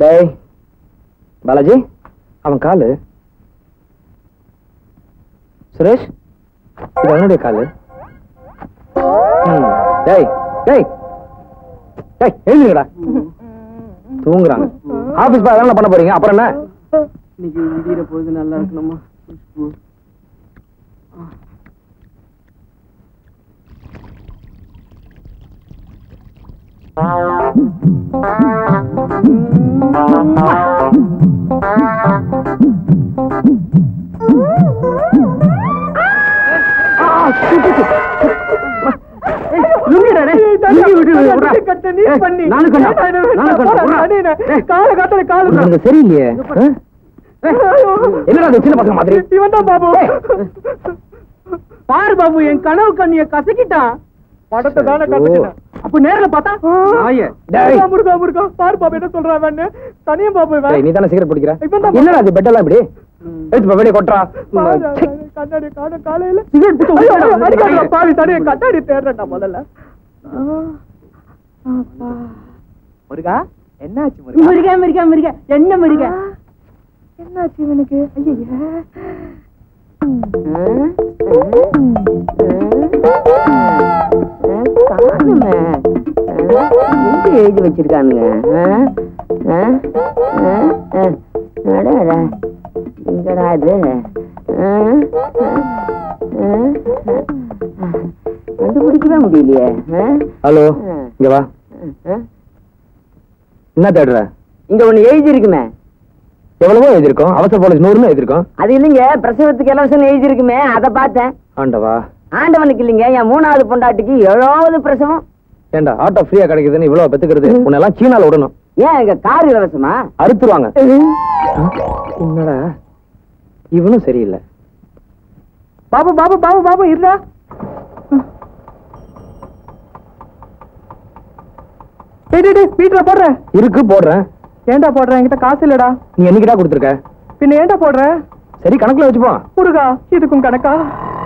டேய் பாலாஜி அவன் காலு சுரேஷ் இது அவனுடைய காலு ம், டேய் டேய் டேய் எழுந்துங்கடா தூங்குறாங்க ஆபீஸ் பாய் அதெல்லாம் பண்ண போறீங்க அப்புறம் என்ன இன்னைக்கு விடியிற பொழுது நல்லா இருக்கணுமா குஷ்பு உனக்கு சரியில்லையே ஆ? என்னடா அது சின்ன பசங்க மாதிரி இவன் தான் பாபு பாரு பாபு என் கனவு கண்ணிய கசக்கிட்டான் படத்தை தானே கசக்கிட்டான் அப்ப நேர்ல பார்த்தா நாயே டேய். முருகா முருகா பாரு பாபு என்ன சொல்றான் தனியா பாபு இவன். டேய், நீ தானே சிகரெட் பிடிக்கிற இவன் தான் என்னடா அது பெட்டெல்லாம் இப்படி எடுத்து போ, வெளியே கொட்டுறா பாரு, ச்சே. கண்ணாடி காண காலையில ஐயோ, அடிக்காதடா, பாவி தனியா கண்ணாடி தேடுறேன்டா முதல்ல முருகா என்னாச்சு முருகா முருகா முருகா என்ன முருகா என்னாச்சு இவனுக்கு ஐயா காணுமே எங்க எழுதி வச்சிருக்கானுங்க ஆ? ஆ? ஆ? ஆ? அட, அட. எங்கடா இது ஆ? ஆ? ஆ? கண்டுபிடிக்கவே முடியலையே ஆ? ஹலோ ஆ. இங்க வா ஆ? என்ன தேடுற இங்க ஒண்ணு எழுதி இருக்குமே எவ்வளவோ எழுதிருக்கோம் அவசர போலீஸ் நூறுன்னு எழுதிருக்கோம் அது இல்லைங்க பிரசவத்துக்கு இலவசம் எழுதி இருக்குமே அதை பார்த்தேன் ஆண்டவா ஆண்டவனுக்கு இல்லைங்க என் மூணாவது பொண்டாட்டிக்கு ஏழாவது பிரசவம் ஏண்டா ஆட்டோ ஃப்ரீயா கிடைக்குதுன்னு இவ்வளவு பெத்துக்கிறது உன்னெல்லாம் சீனால விடணும் ஏன் எங்க கார் இலவசமா அறுத்துருவாங்க என்னடா இவனும் சரியில்லை பாபு பாபு பாபு பாபு இருடா டேய் டேய், டேய் வீட்டுல போடுற இருக்கு போடுறேன் ஏன்டா போடுற என்கிட்ட காசு இல்லடா நீ என்னைக்கிட்டா கொடுத்துருக்க பின்ன ஏன்டா போடுற சரி கணக்குல வச்சுப்போம் முருகா இதுக்கும் கணக்கா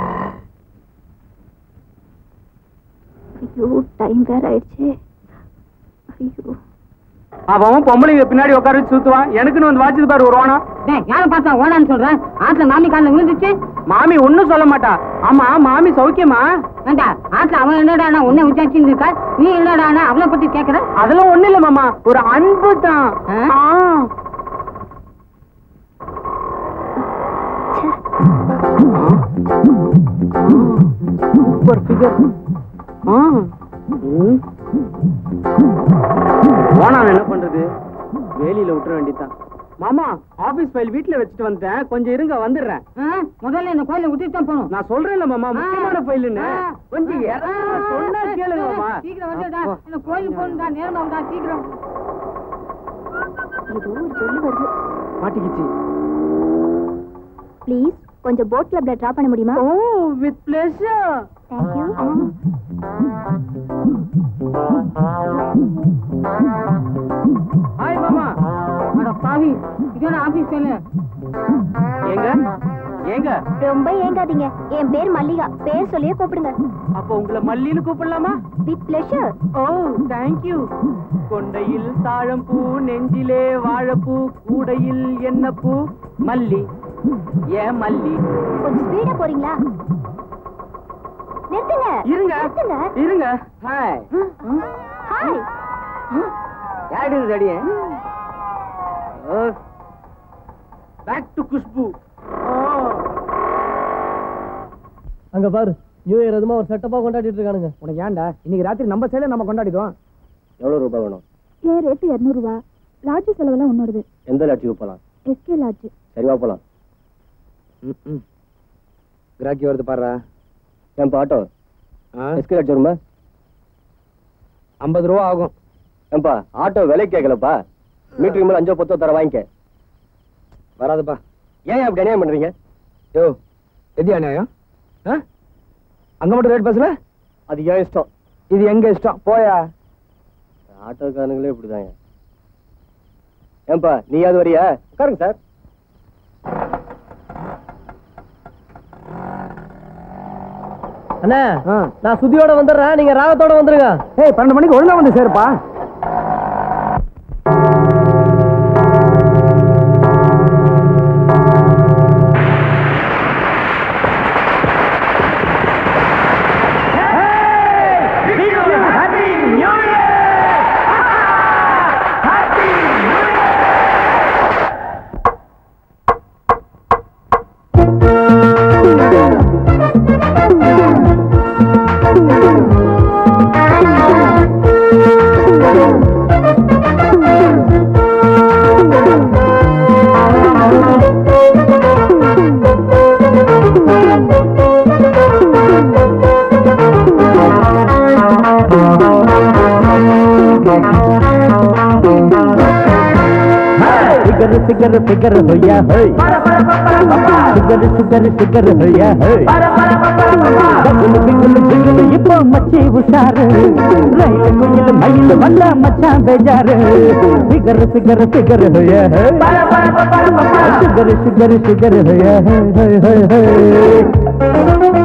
ஐயோ டைம் வேற ஆயிடுச்சு ஐயோ அவன் பொம்பளைங்க பின்னாடி உட்கார வச்சு சுத்துவான் எனக்குன்னு வந்து வாச்சது பாரு ஒரு ஓனா யார பார்த்தா ஓடான்னு சொல்றேன் ஆத்துல மாமி காலில் விழுந்துச்சு மாமி ஒண்ணும் சொல்ல மாட்டா ஆமா மாமி சௌக்கியமா வேண்டா ஆத்துல அவன் என்னடானா உன்னை விசாரிச்சுன்னு இருக்கா நீ என்னடானா அவளை பத்தி கேக்குற அதெல்லாம் ஒண்ணு இல்ல மாமா ஒரு அன்பு தான் ஆ? சூப்பர் ஃபிகர் ஓனா என்ன பண்றது வேலியில விட்டுற வேண்டியதான் மாமா ஆபீஸ் ஃபைல் வீட்ல வச்சுட்டு வந்துட்டேன் கொஞ்சம் இருங்க வந்துடுறேன் ஆ? முதல்ல இந்த கோயில விட்டுட்டு தான் போகணும் நான் சொல்றேன்ல மாமா முக்கியமான ஃபைல்னு ஆ. கொஞ்சம் இறங்க சொன்னா கேளுங்க மாமா சீக்கிரம் வந்துடா இந்த கோயிலுக்கு போகணும்டா நேரமா வந்தா சீக்கிரம் ஏதோ ஒரு சொல்லி வருது மாட்டிக்கிச்சு ப்ளீஸ் கொஞ்சம் போட் கிளப்ல டிராப் பண்ண முடியுமா oh with pleasure thank you hi மாமா அட பாவி இதோட ஆபீஸ் வேலை ஏங்க ஏங்க ரொம்ப ஏங்காதீங்க என் பேர் மல்லிகா பேர் சொல்லியே கூப்பிடுங்க அப்ப உங்களை மல்லின்னு கூப்பிடலாமா வித் பிளஷர் ஓ தேங்க்யூ கொண்டையில் தாழம்பூ நெஞ்சிலே வாழைப்பூ கூடையில் என்ன பூ மல்லி ஏன் மல்லி கொஞ்சம் ஸ்பீடா போறீங்களா நிறுத்துங்க இருங்க நிறுத்துங்க இருங்க ஹாய் ஹாய் யாரு இது அடியே பேக் டு குஷ்பு அங்க பாரு நியூ இயர் எதுமா ஒரு செட்டப்பா கொண்டாடிட்டு இருக்கானுங்க உனக்கு ஏன்டா இன்னைக்கு ராத்திரி நம்ம சைடுல நம்ம கொண்டாடிடுவோம் எவ்வளவு ரூபாய் வேணும் ஏன் ரேட்டு இரநூறுவா லாட்ஜ் செலவெல்லாம் ஒன்று வருது எந்த லாட்சிக்கு போலாம் எஸ்கே லாட்ஜ் சரிவா போலாம் கிராக்கி வருது பாடுறா என் பாட்டோ எஸ்கே லாட்சி வருமா ஐம்பது ரூபா ஆகும் ஏன்பா ஆட்டோ விலை கேட்கலப்பா மீட்டருக்கு மேல அஞ்சோ பத்தோ தர வாங்கிக்க வராதுப்பா ஏன் அப்படி அநியாயம் பண்றீங்க யோ எது அநியாயம் ஆ? அங்க மட்டும் ரேட் பேசல அது ஏன் இஷ்டம் இது எங்க இஷ்டம் போயா ஆட்டோக்காரங்களே இப்படிதாங்க ஏன்பா நீயாவது வரியா உட்காருங்க சார் அண்ணா நான் சுதியோட வந்துடுறேன் நீங்க ராகத்தோட வந்துருங்க ஏய் பன்னெண்டு மணிக்கு ஒழுங்கா வந்து சேருப்பா சுகர் சுகர் சுகர் ஹொய்யா ஹோய் சுகர் சுகர் சுகர் ஹொய்யா ஹோய் பிகுலு பிகுலு பிகுலு இப்போ மச்சி உஷாரு ரயில் குயில் மயில் வந்தா மச்சான் பேஜாரு பிகர் பிகர் பிகர் ஹொய்யா ஹோய் சுகர் சுகர் சுகர் ஹொய்யா ஹோய் ஹோய் ஹோய் ஹோய்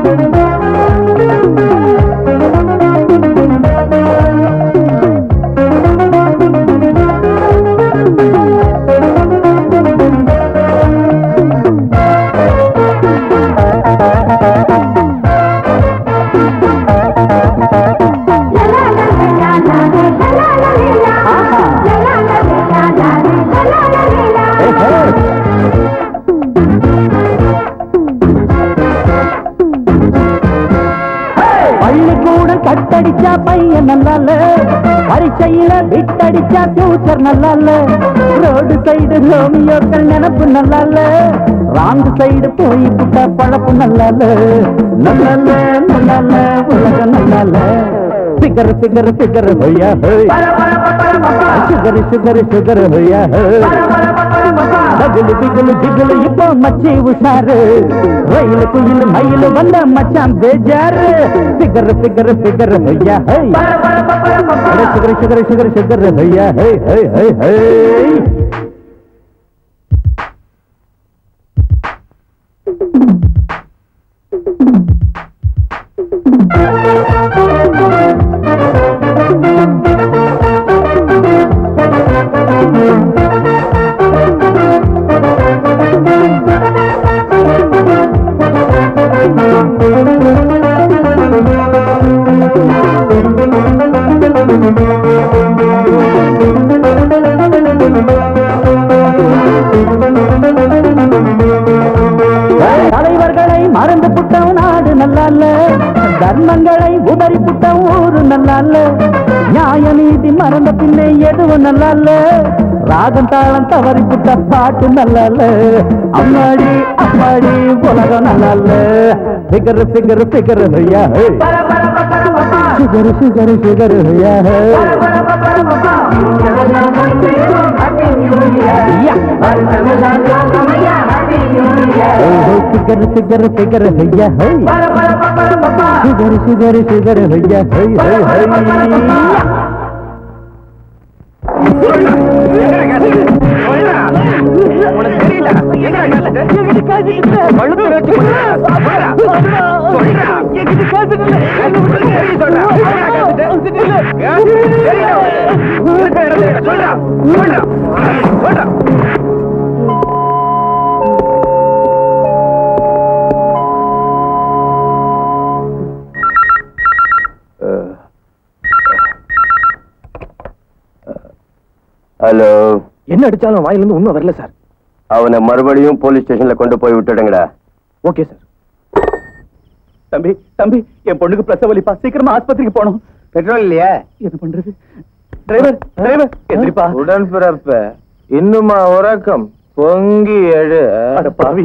Hey, hey. பள்ளிக்கூடம் கட்டடிச்சா பையன் நல்லால பரீட்சையில விட்டடிச்சா ஃபியூச்சர் நல்லால ரோடு சைடு ரோமியோக்கள் நினப்பு நல்லால ராங்கு சைடு போய் புட்ட பழப்பு நல்லால நல்லால நல்லால உலகம் நல்லால பிகர் பிகர் பிகர் ஹொய்யா ஹோய் சுகர் சுகர் சுகர் ஹொய்யா ஹோய் பகுலு பிகுலு பிகுலு இப்போ மச்சி உஷாரு ரயில் குயில் மயில் வந்த மச்சான் பேஜாரு பிகர் பிகர் பிகர் ஹொய்யா ஹை சுகர் சுகர் சுகர் சுகர் ஹொய்யா ஹை ஹை ஹை ஹை தலைவர்களை மறந்து புட்டவன் நாடு நல்லால தர்மங்களை உதறி புட்டவன் ஊரு நல்லால நியாய நீதி மறந்த பின்னே எதுவும் நல்லால ராகம் தாளம் தவறி புட்ட பாட்டு நல்லால அம்மாடி அம்மாடி உலகம் நல்லால பிகர் பிகர் பிகர் ஐயா சுகர் சுகர் சுகர் ஐயா சுகர் சுகர் சுகர் ஐயா சுகர் சுகர் சுகர் ஐயா ஹை ஹை ஹை ஹலோ என்ன அடிச்சாலும் வாயிலிருந்து ஒன்றும் வரல சார் அவனை மறுபடியும் போலீஸ் ஸ்டேஷன்ல கொண்டு போய் விட்டுடுங்கடா ஓகே சார் தம்பி தம்பி என் பொண்ணுக்கு பிரசவ வலிப்பா சீக்கிரமா ஆஸ்பத்திரிக்கு போகணும் பெட்ரோல் இல்லையா என்ன பண்றது டிரைவர் டிரைவர் எந்திரிப்பா உடன்பிறப்ப இன்னுமா உறக்கம் பொங்கி எழு அட பாவி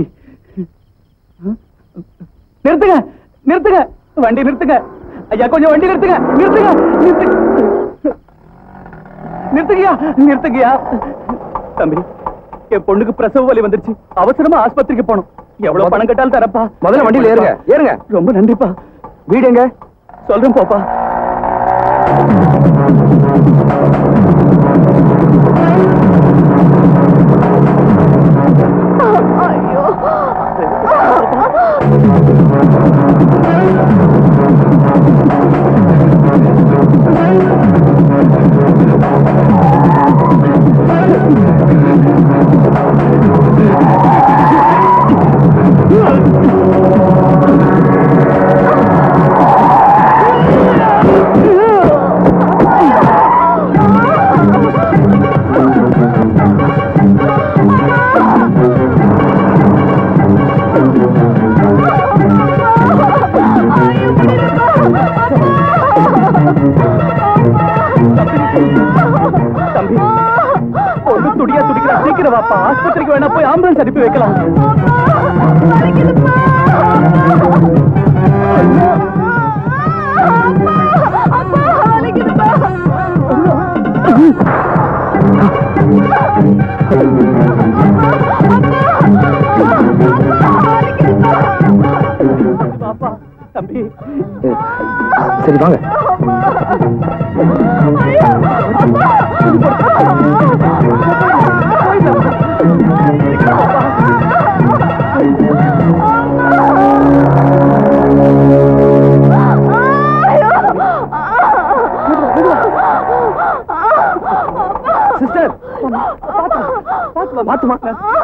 நிறுத்துங்க நிறுத்துங்க வண்டி நிறுத்துங்க ஐயா கொஞ்சம் வண்டி நிறுத்துங்க நிறுத்துங்க நிறுத்து நிறுத்துங்கயா நிறுத்துங்கயா தம்பி என் பொண்ணுக்கு பிரசவ வலி வந்துருச்சு அவசரமா ஆஸ்பத்திரிக்கு போகணும் எவ்வளவு பணம் கட்டாலும் தரப்பா முதல்ல வண்டியில ஏறுங்க ஏறுங்க ரொம்ப நன்றிப்பா வீடு எங்க சொல்றேன் போப்பா தம்பி பொண்ணு துடியா துடிக்கிறா சீக்கிரம் வாப்பா ஆஸ்பத்திரிக்கு வேணா போய் ஆம்புலன்ஸ் அனுப்பி வைக்கலாம் சரி வாங்க சிஸ்டர் பாத்துமா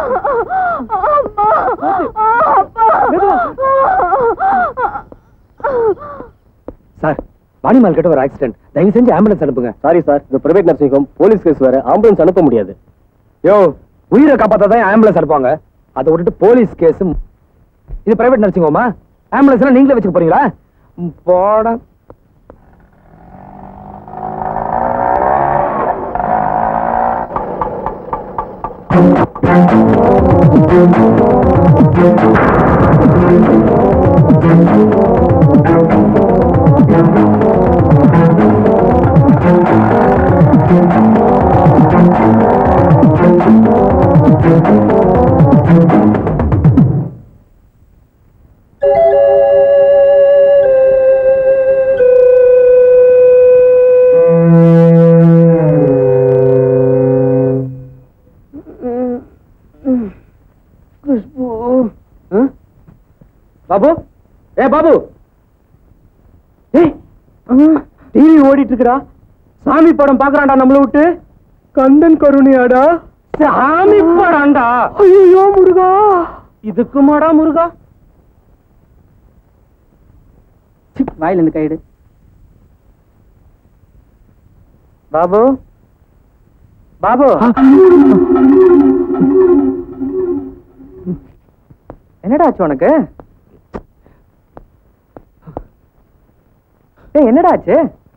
சார் வாணிமால் கிட்ட ஒரு ஆக்சிடென்ட் தயவு செஞ்சு ஆம்புலன்ஸ் அனுப்புங்க சாரி சார் இது private nursing home police case வேற ஆம்புலன்ஸ் அனுப்ப முடியாது யோ உயிரை காப்பாத்தான் ஆம்புலன்ஸ் அனுப்புவாங்க அதை விட்டுட்டு போலீஸ் கேஸ் இது பிரைவேட் நர்சிங் ஹோமா ஆம்புலன்ஸ் எல்லாம் நீங்களே வச்சுக்க போறீங்களா ம், போடா பாபு ஏ பாபு டிவி ஓடிட்டு இருக்குடா சாமி படம் பாக்குறான்டா நம்மள விட்டு கந்தன் கருணையாடா சாமி படம்டா ஐயோ முருகா இதுக்குமாடா முருகா வாயில இருந்து கைடு பாபு பாபு என்னடா ஆச்சு உனக்கு ஏய் என்னடா ஆச்சு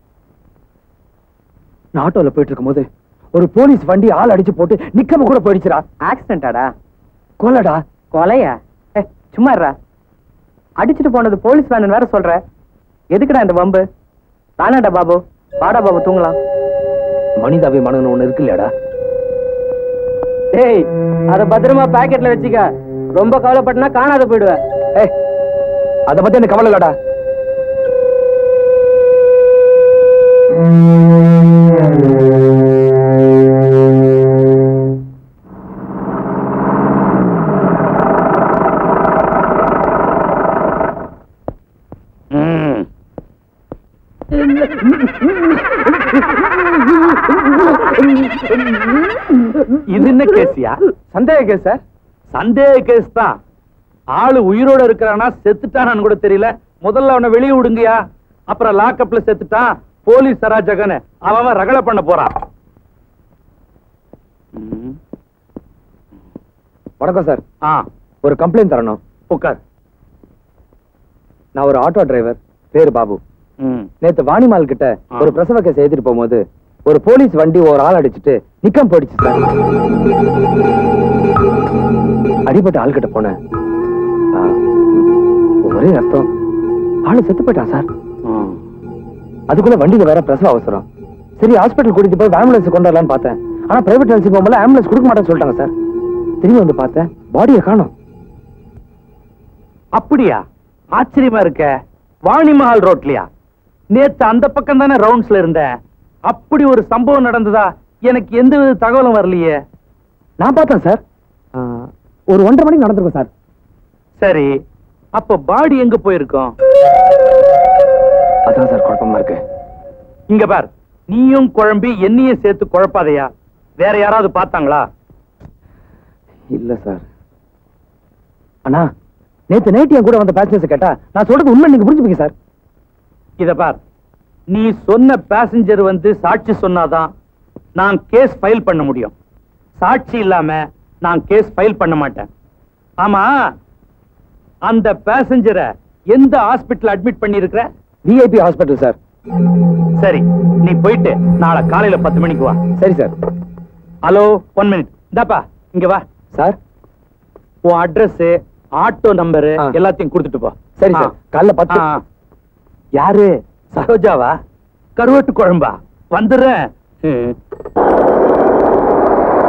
நான் ஆட்டோல போயிட்டு இருக்கும்போது ஒரு போலீஸ் வண்டி ஆள் அடிச்சு போட்டு நிக்காம கூட போயிடுச்சுடா ஆக்சிடென்டாடா கொலடா கொலையா ஏ சும்மா இருடா அடிச்சிட்டு போனது போலீஸ் வேணும் வேற சொல்ற எதுக்குடா இந்த வம்பு தானாடா பாபு வாடா பாபு தூங்கலாம் மனிதாபிமானம் ஒண்ணு இருக்கு இல்லையாடா டேய் அத பத்திரமா பாக்கெட்ல வச்சுக்க ரொம்ப கவலைப்பட்டனா காணாத போயிடுவ ஏய் அத பத்தி எனக்கு கவலை இல்லடா இது என்ன கேசியா சந்தேக கேஸ் சார் சந்தேக கேஸ் தான் ஆளு உயிரோட இருக்கிறானா செத்துட்டானான்னு கூட தெரியல முதல்ல அவனை வெளியே விடுங்கயா அப்புறம் லாக்அப்ல செத்துட்டான் போலீஸ் சராஜகன்னு அவன் அவன் ரகலை பண்ண போறான் ம். வணக்கம் சார் ஆ ஒரு கம்ப்ளைண்ட் தரணும் உட்கார் நான் ஒரு ஆட்டோ டிரைவர் பேரு பாபு ம். நேத்து வாணிமால் கிட்ட ஆ. ஒரு பிரசவ கேஸ் ஏத்திட்டு போகும்போது ஒரு போலீஸ் வண்டி ஒரு ஆள் அடிச்சிட்டு நிக்கம் போயிடுச்சு சார் அடிபட்ட ஆள் கிட்ட போனேன் ஆ, ஒரே ரத்தம் ஆளு செத்து போயிட்டான் சார் ம். அதுக்குள்ள வண்டியில வேற பிரசவ அவசரம் சரி ஹாஸ்பிட்டல் கூட்டிட்டு போய் ஆம்புலன்ஸ் கொண்டு வரலாம்னு பார்த்தேன் ஆனா பிரைவேட் நர்சிங் ஹோம்ல ஆம்புலன்ஸ் கொடுக்க மாட்டேன்னு சொல்லிட்டாங்க சார் திரும்பி வந்து பார்த்தேன் பாடியை காணோம் அப்படியா ஆச்சரியமா இருக்க வாணிமஹால் ரோட்லயா நேத்து அந்த பக்கம் தானே ரவுண்ட்ஸ்ல இருந்த அப்படி ஒரு சம்பவம் நடந்ததா எனக்கு எந்த வித தகவலும் வரலையே நான் பார்த்தேன் சார் ஆ, ஒரு ஒன்றரை மணிக்கு நடந்திருக்கும் சார் சரி அப்ப பாடி எங்க போயிருக்கோம் அதான் சார் குழப்பமா இருக்கு இங்க பார் நீயும் குழம்பி என்னையும் சேர்த்து குழப்பாதையா வேற யாராவது பார்த்தாங்களா இல்ல சார் அண்ணா நேத்து நைட் என் கூட வந்த பேசஞ்சர்ஸ் கேட்டா நான் சொல்றது உண்மை நீங்க புரிஞ்சுப்பீங்க சார் இத பார் நீ சொன்ன பேசஞ்சர் வந்து சாட்சி சொன்னாதான் நான் கேஸ் ஃபைல் பண்ண முடியும் சாட்சி இல்லாம நான் கேஸ் ஃபைல் பண்ண மாட்டேன் ஆமா அந்த பேசஞ்சரை எந்த ஹாஸ்பிடல் அட்மிட் பண்ணிருக்கிற விஐபி ஹாஸ்பிட்டல் சார் சரி நீ போயிட்டு நாளை காலையில பத்து மணிக்கு வா சரி சார் ஹலோ ஒன் மினிட் இந்தாப்பா இங்க வா சார் உன் அட்ரஸ் ஆட்டோ நம்பரு ஆ. எல்லாத்தையும் கொடுத்துட்டு போ சரி சார் ஆ. காலைல பத்து ஆ. யாரு சரோஜாவா கருவாட்டு குழம்பா வந்துடுறேன் ம்.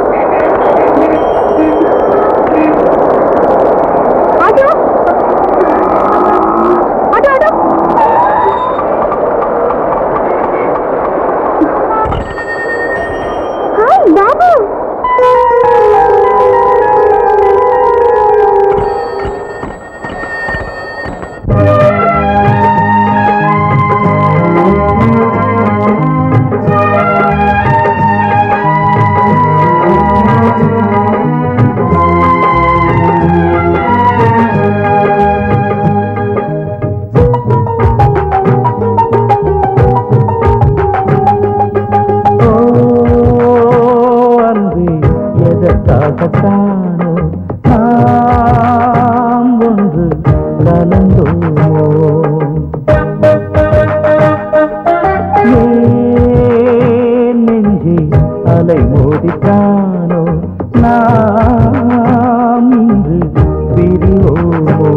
எதற்காகத்தானோ நாம் ஒன்று கலந்தோமோ ஏன் நெஞ்சி அலை மோதித்தானோ நாம் இன்று பிரிவோமோ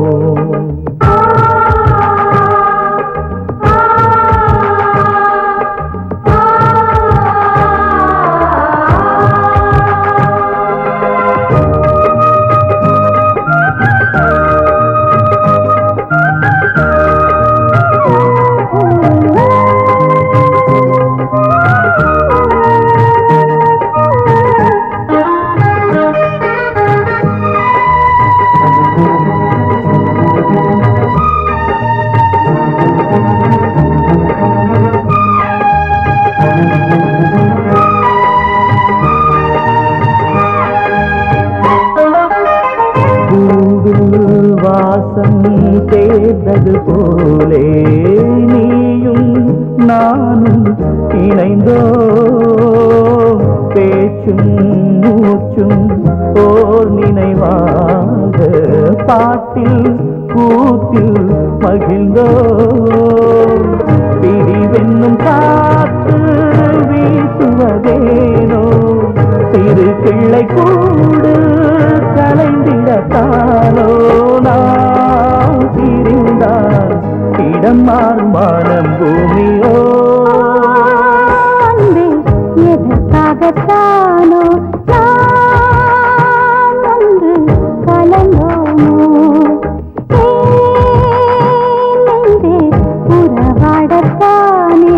பூவில் வாசம் சேர்ந்தது போலே நீயும் நானும் இணைந்தோ பேச்சும் மூச்சும் ஓர் நினைவாக பாட்டில் கூத்தில் மகிழ்ந்தோ பிரிவென்னும் காற்று வீசுவதேனோ சிறு பிள்ளை கூடு கலைந்திடத்தானோ நாம் பிரிந்தால் இடம் மாறும் மானம் பூமியோ அன்பே எதற்காகத்தானோ நாம் ஒன்று கலந்தோமோ ஏன் நெஞ்சே உறவாடத்தானே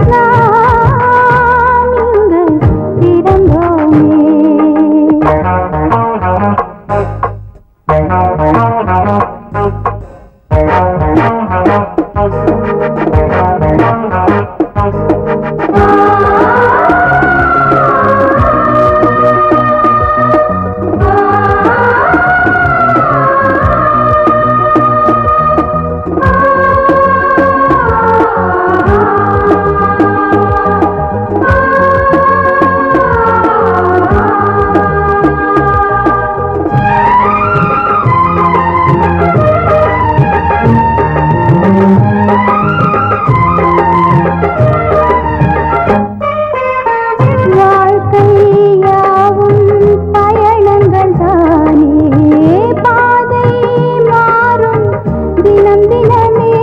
நாம் இங்கு பிறந்தோமே வாழ்க்கை யாவும் பயணங்கள் தானே பாதை மாறும் தினம் தினமே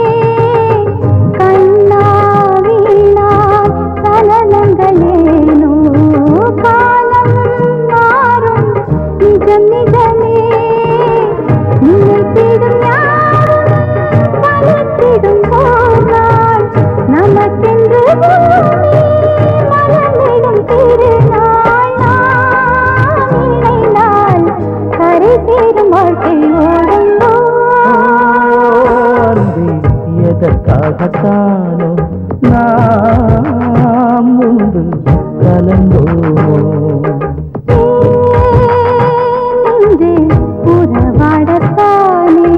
கண்ணா வீணா சலனங்களேனோ காலம் மாறும் நிஜம் நிஜமே நினைத்திடும் யாரும் வலித்திடும் போனால் நமக்கென்று பூமி மலர்ந்திடும் திருநாள் நாம் இணைந்தால் கரை சேரும் வாழ்க்கை ஓடும்போ அன்பே எதற்காகத்தானோ நாம் ஒன்று கலந்தோமோ நெஞ்சே உறவாடத்தானே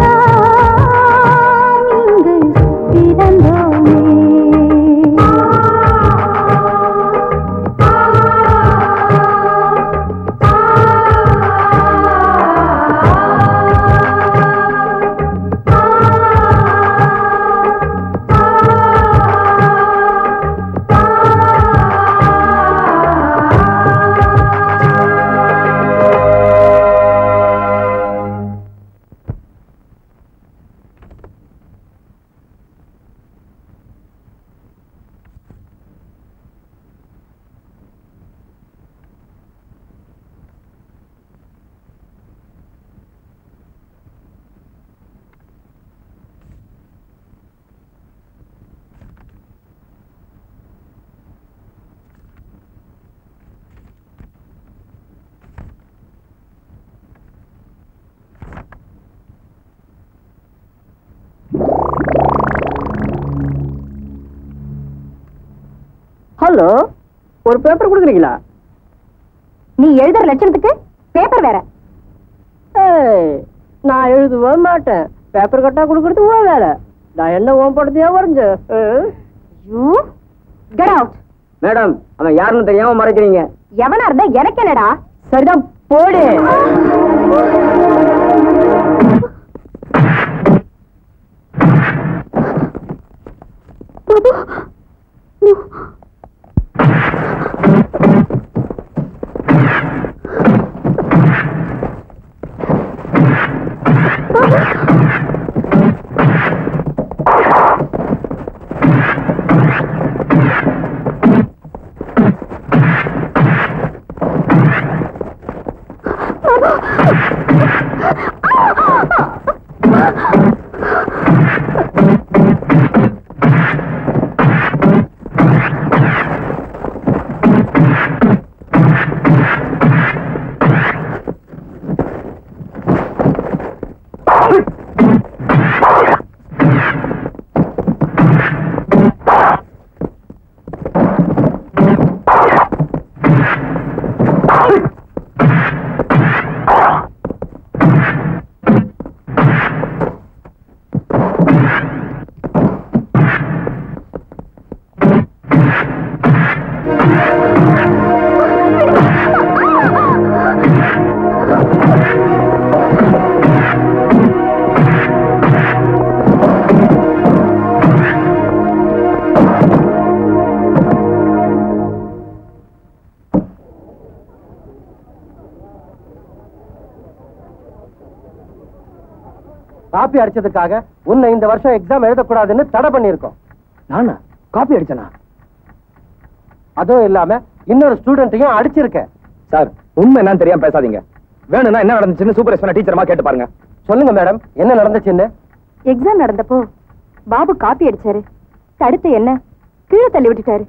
நாம் இங்கு பிறந்தோமே ஹலோ ஒரு பேப்பர் கொடுக்குறீங்களா நீ எழுதுற லட்சணத்துக்கு பேப்பர் வேற ஏய், நான் எழுதவே மாட்டேன் பேப்பர் கட்டா கொடுக்கறது உன் வேலை நான் என்ன உன் படத்தையா வரைஞ்ச யூ கெட் அவுட் மேடம் அவன் யாருன்னு தெரியாம மறைக்கிறீங்க எவனா இருந்தா எனக்கு என்னடா சரிதான் போடு காப்பி அடிச்சதுக்காக உன்னை இந்த வருஷம் எக்ஸாம் எழுதக்கூடாதுன்னு தடை பண்ணியிருக்கோம் நானா காப்பி அடிச்சனா அதுவும் இல்லாம இன்னொரு ஸ்டூடெண்ட்டையும் அடிச்சிருக்க சார் உண்மை என்னன்னு தெரியாம பேசாதீங்க வேணும்னா என்ன நடந்துச்சுன்னு சூப்பர் பண்ண டீச்சரமா கேட்டு பாருங்க சொல்லுங்க மேடம் என்ன நடந்துச்சுன்னு எக்ஸாம் நடந்தப்போ பாபு காப்பி அடிச்சாரு தடுத்து என்ன கீழே தள்ளி விட்டுட்டாரு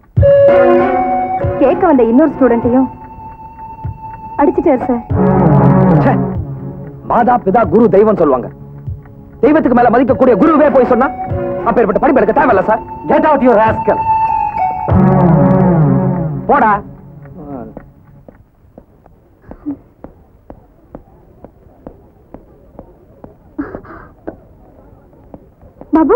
கேட்க வந்த இன்னொரு ஸ்டூடெண்ட்டையும் அடிச்சிட்டாரு சார் ச்சே, மாதா பிதா குரு தெய்வம் சொல்லுவாங்க தெய்வத்துக்கு மேல மதிக்கக்கூடிய குருவே போய் சொன்னா அப்பேற்பட்ட படிப்பு எடுக்க தேவையில்ல sir get out your rascal போடா பாபு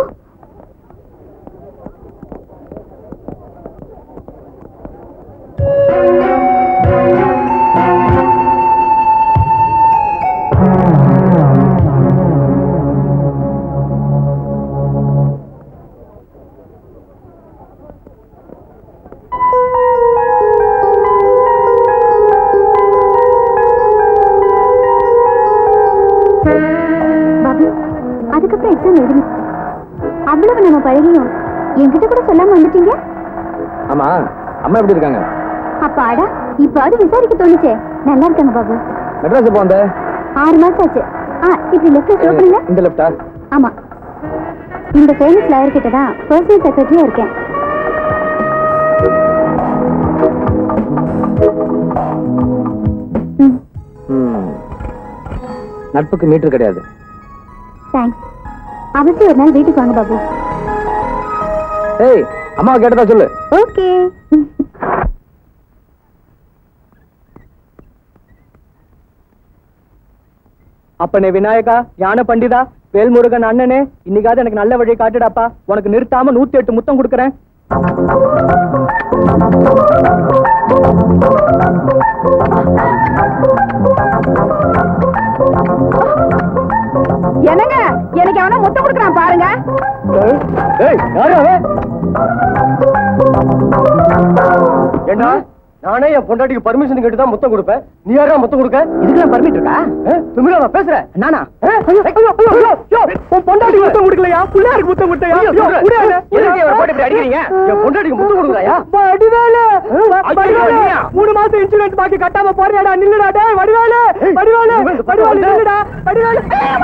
பாபு அதுக்கப்புறம் எக்ஸாம் எழுதணும் அவ்வளவு நம்ம பழகியும் என்கிட்ட கூட சொல்லாம வந்துட்டீங்க ஆமா அம்மா எப்படி இருக்காங்க அப்பாடா இப்பாவது விசாரிக்க தோணுச்சே நல்லா இருக்காங்க பாபு மெட்ராஸ் எப்போ வந்த ஆறு மாசம் ஆச்சு ஆ இப்படி லெஃப்ட்ல ஸ்லோ பண்ணுங்க இந்த லெஃப்டா ஆமா இந்த ஃபேமஸ் லாயர் கிட்ட தான் பர்சனல் செக்ரட்டரியா இருக்கேன் ம் நட்புக்கு மீட்டர் கிடையாது தேங்க்ஸ் அவசியம் ஒரு நாள் வீட்டுக்கு வாங்க பாபு ஏய் அம்மா கேட்டதா சொல்லு ஓகே அப்பனே விநாயகா ஞான பண்டிதா வேல்முருகன் அண்ணனே இன்னைக்காவது எனக்கு நல்ல வழி காட்டுடாப்பா உனக்கு நிறுத்தாம நூத்தி எட்டு முத்தம் கொடுக்கறேன் என்னங்க எனக்கு அவன முத்தம் கொடுக்குறான் பாருங்க ஏய் யாரு அவன் ஏண்டா நானே என் பொண்டாட்டிக்கு பர்மிஷன் கேட்டு தான் முத்தம் கொடுப்பேன் நீ யாரா முத்தம் கொடுக்க இதுக்கு நான் பர்மிட் இருக்கா திமிரா நான் பேசுறேன் நானா ஐயோ, ஐயோ, ஐயோ, ஐயோ, ஐயோ, உன் பொண்டாட்டிக்கு முத்தம் கொடுக்கலையா புள்ளையாருக்கு முத்தம் கொடுத்தையா ஐயோ, ஐயோ, சொல்றேன். விடாத, எதுக்கு இவரை விடாத. போட்டு இப்படி அடிக்கிறீங்க? என் பொண்டாட்டிக்கு முத்தம் கொடுக்குறாயா? வடிவேலு, ஐயோ, வடிவேலு, நீயா? மூணு மாசம் இன்சூரன்ஸ் பாக்கி கட்டாம போறியாடா நில்லுடா டேய் வடிவேலு வடிவேலு இவன் இந்த வடிவேலு பக்கம் நில்லுடா வடிவேலு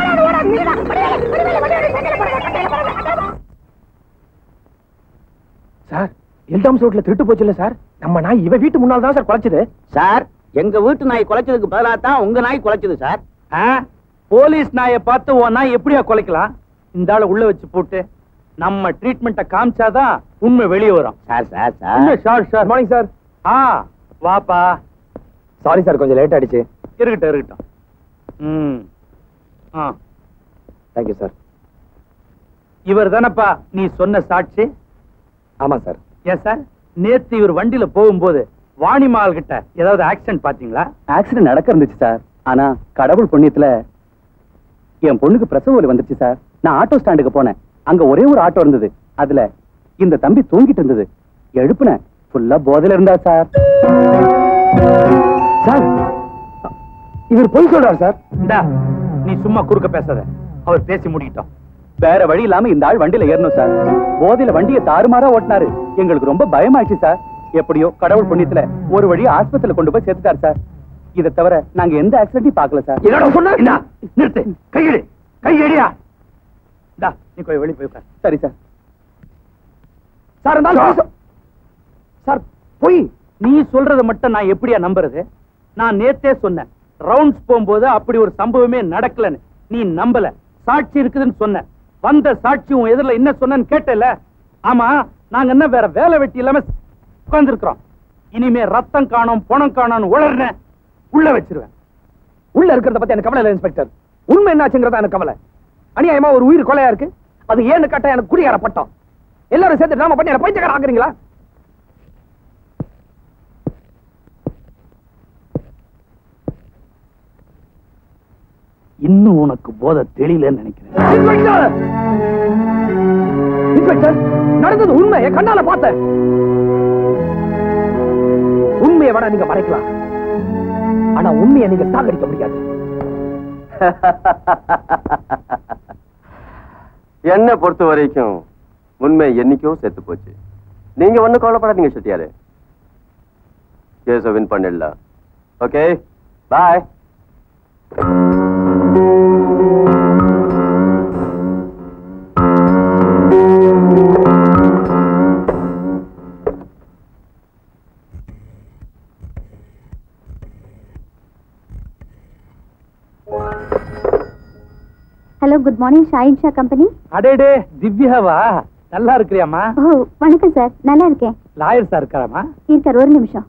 சார் எல்டாம்ஸ் ரோட்ல திருட்டு போச்சுல்ல சார் நம்ம நாய் இவ வீட்டு முன்னால தான் சார் குலைச்சது சார் எங்க வீட்டு நாய் குலைச்சதுக்கு பதிலா தான் உங்க நாய் குலைச்சது சார் ஆ? போலீஸ் நாயை பார்த்து உன் நாய் எப்படியா குலைக்கலாம் இந்த ஆளை உள்ள வச்சு போட்டு நம்ம ட்ரீட்மெண்ட்டை காமிச்சாதான் உண்மை வெளியே வரும் சார் சார் என்ன sir sir sir morning sir ஆ வாப்பா சாரி சார் கொஞ்சம் லேட் ஆயிடுச்சு இருக்கட்டும் இருக்கட்டும் ம் ஆ தேங்க்யூ சார் இவர் தானப்பா நீ சொன்ன சாட்சி ஆமா சார் ஏன் சார் நேத்து இவர் வண்டியில போகும்போது வாணிமால் கிட்ட ஏதாவது ஆக்சிடென்ட் பாத்தீங்களா ஆக்சிடென்ட் நடக்க இருந்துச்சு சார் ஆனா கடவுள் புண்ணியத்துல என் பொண்ணுக்கு பிரசவ வலி வந்துச்சு சார் நான் ஆட்டோ ஸ்டாண்டுக்கு போனேன் அங்க ஒரே ஒரு ஆட்டோ இருந்தது அதுல இந்த தம்பி தூங்கிட்டு இருந்தது எழுப்புனேன் ஃபுல்லா போதையில இருந்தா சார் சார் இவர் பொய் சொல்றாரு சார் இந்தா நீ சும்மா குறுக்க பேசாத அவர் பேசி முடிக்கிட்டோம் வேற வழி இல்லாம இந்த ஆள் வண்டியில ஏறணும் சார் போதையில வண்டியை தாறுமாறா ஓட்டினாரு எங்களுக்கு ரொம்ப பயமாயிடுச்சு சார் எப்படியோ கடவுள் புண்ணியத்துல ஒரு வழி ஆஸ்பத்திரியில கொண்டு போய் சேர்த்துட்டாரு சார் இதை தவிர நாங்க எந்த ஆக்சிடென்ட்டையும் பார்க்கல சார் என்னடா சொன்ன இந்தா, நிறுத்து கையெடு கையெடியா இந்தா நீ போய் வெளிய போய் உட்கார் சரி சார் சார் இருந்தாலும் சார் போய் நீ சொல்றத மட்டும் நான் எப்படியா நம்புறது நான் நேத்தே சொன்னேன் ரவுண்ட்ஸ் போகும்போது அப்படி ஒரு சம்பவமே நடக்கலன்னு நீ நம்பல சாட்சி இருக்குதுன்னு சொன்ன வந்த சாட்சி உன் எதிரில் என்ன சொன்னேன்னு கேட்டல ஆமா நாங்க என்ன வேற வேலை வெட்டி இல்லாம உட்கார்ந்துருக்கிறோம் இனிமே ரத்தம் காணோம் பணம் காணோம் உளர்னேன் உள்ள வச்சிருவேன் உள்ள இருக்கிறத பத்தி எனக்கு கவலை இல்ல இன்ஸ்பெக்டர் உண்மை என்னாச்சுங்கிறதா எனக்கு கவலை அநியாயமா ஒரு உயிர் கொலையா இருக்கு அது ஏன்னு கேட்டா எனக்கு குடியார பட்டம் எல்லாரும் சேர்த்து நாம பண்ணி என்ன பைத்தியக்கார ஆக்குறீங்களா இன்னும் உனக்கு போதை தெரியலன்னு நினைக்கிறேன் இன்ஸ்பெக்டர் இன்ஸ்பெக்டர் நடந்தது உண்மை என் கண்ணால பார்த்தேன் உண்மையை வேணா நீங்க மறைக்கலாம் ஆனா உண்மையை நீங்க சாகடிக்க முடியாது என்னை பொறுத்த வரைக்கும் உண்மை என்னைக்கோ செத்து போச்சு நீங்க ஒண்ணும் கவலைப்படாதீங்க செட்டியாரு கேஸ வின் பண்ணிடலாம் okay bye hello good morning ஷாயின் ஷா கம்பெனி அடேடே திவ்யாவா நல்லா இருக்கிறியாமா ஓ வணக்கம் சார் நல்லா இருக்கேன் லாயர் சார் இருக்காராமா இருக்கார் ஒரு நிமிஷம்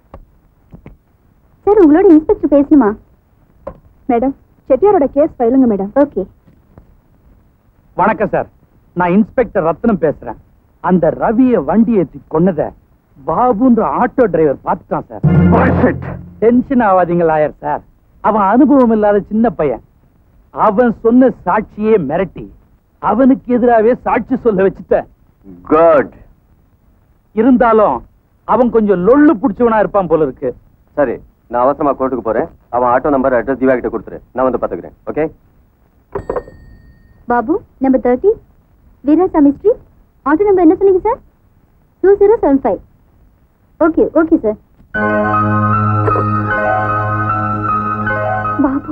சார் உங்களோட இன்ஸ்பெக்டர் பேசணுமா மேடம் செட்டியாரோட கேஸ் ஃபைலுங்க மேடம் ஓகே வணக்கம் சார் நான் இன்ஸ்பெக்டர் ரத்னம் பேசுறேன் அந்த ரவிய வண்டி ஏத்தி கொன்னத பாபுன்ற ஆட்டோ டிரைவர் பார்த்துட்டான் சார் டென்ஷன் ஆகாதீங்க லாயர் சார் அவன் அனுபவம் இல்லாத சின்ன பையன் அவன் சொன்ன சாட்சியே மிரட்டி அவனுக்கு எதிராவே சாட்சி சொல்ல வச்சுட்ட குட் இருந்தாலும் அவன் கொஞ்சம் லொள்ளு புடிச்சவனா இருப்பான் போல இருக்கு சரி நான் அவசரமா கோர்ட்டுக்கு போறேன் அவன் ஆட்டோ நம்பர் அட்ரஸ் திவா கிட்ட கொடுத்துரு நான் வந்து பாத்துக்கிறேன் okay Babu number thirty Veerasamy street auto number என்ன சொன்னீங்க sir two zero seven five okay okay sir Babu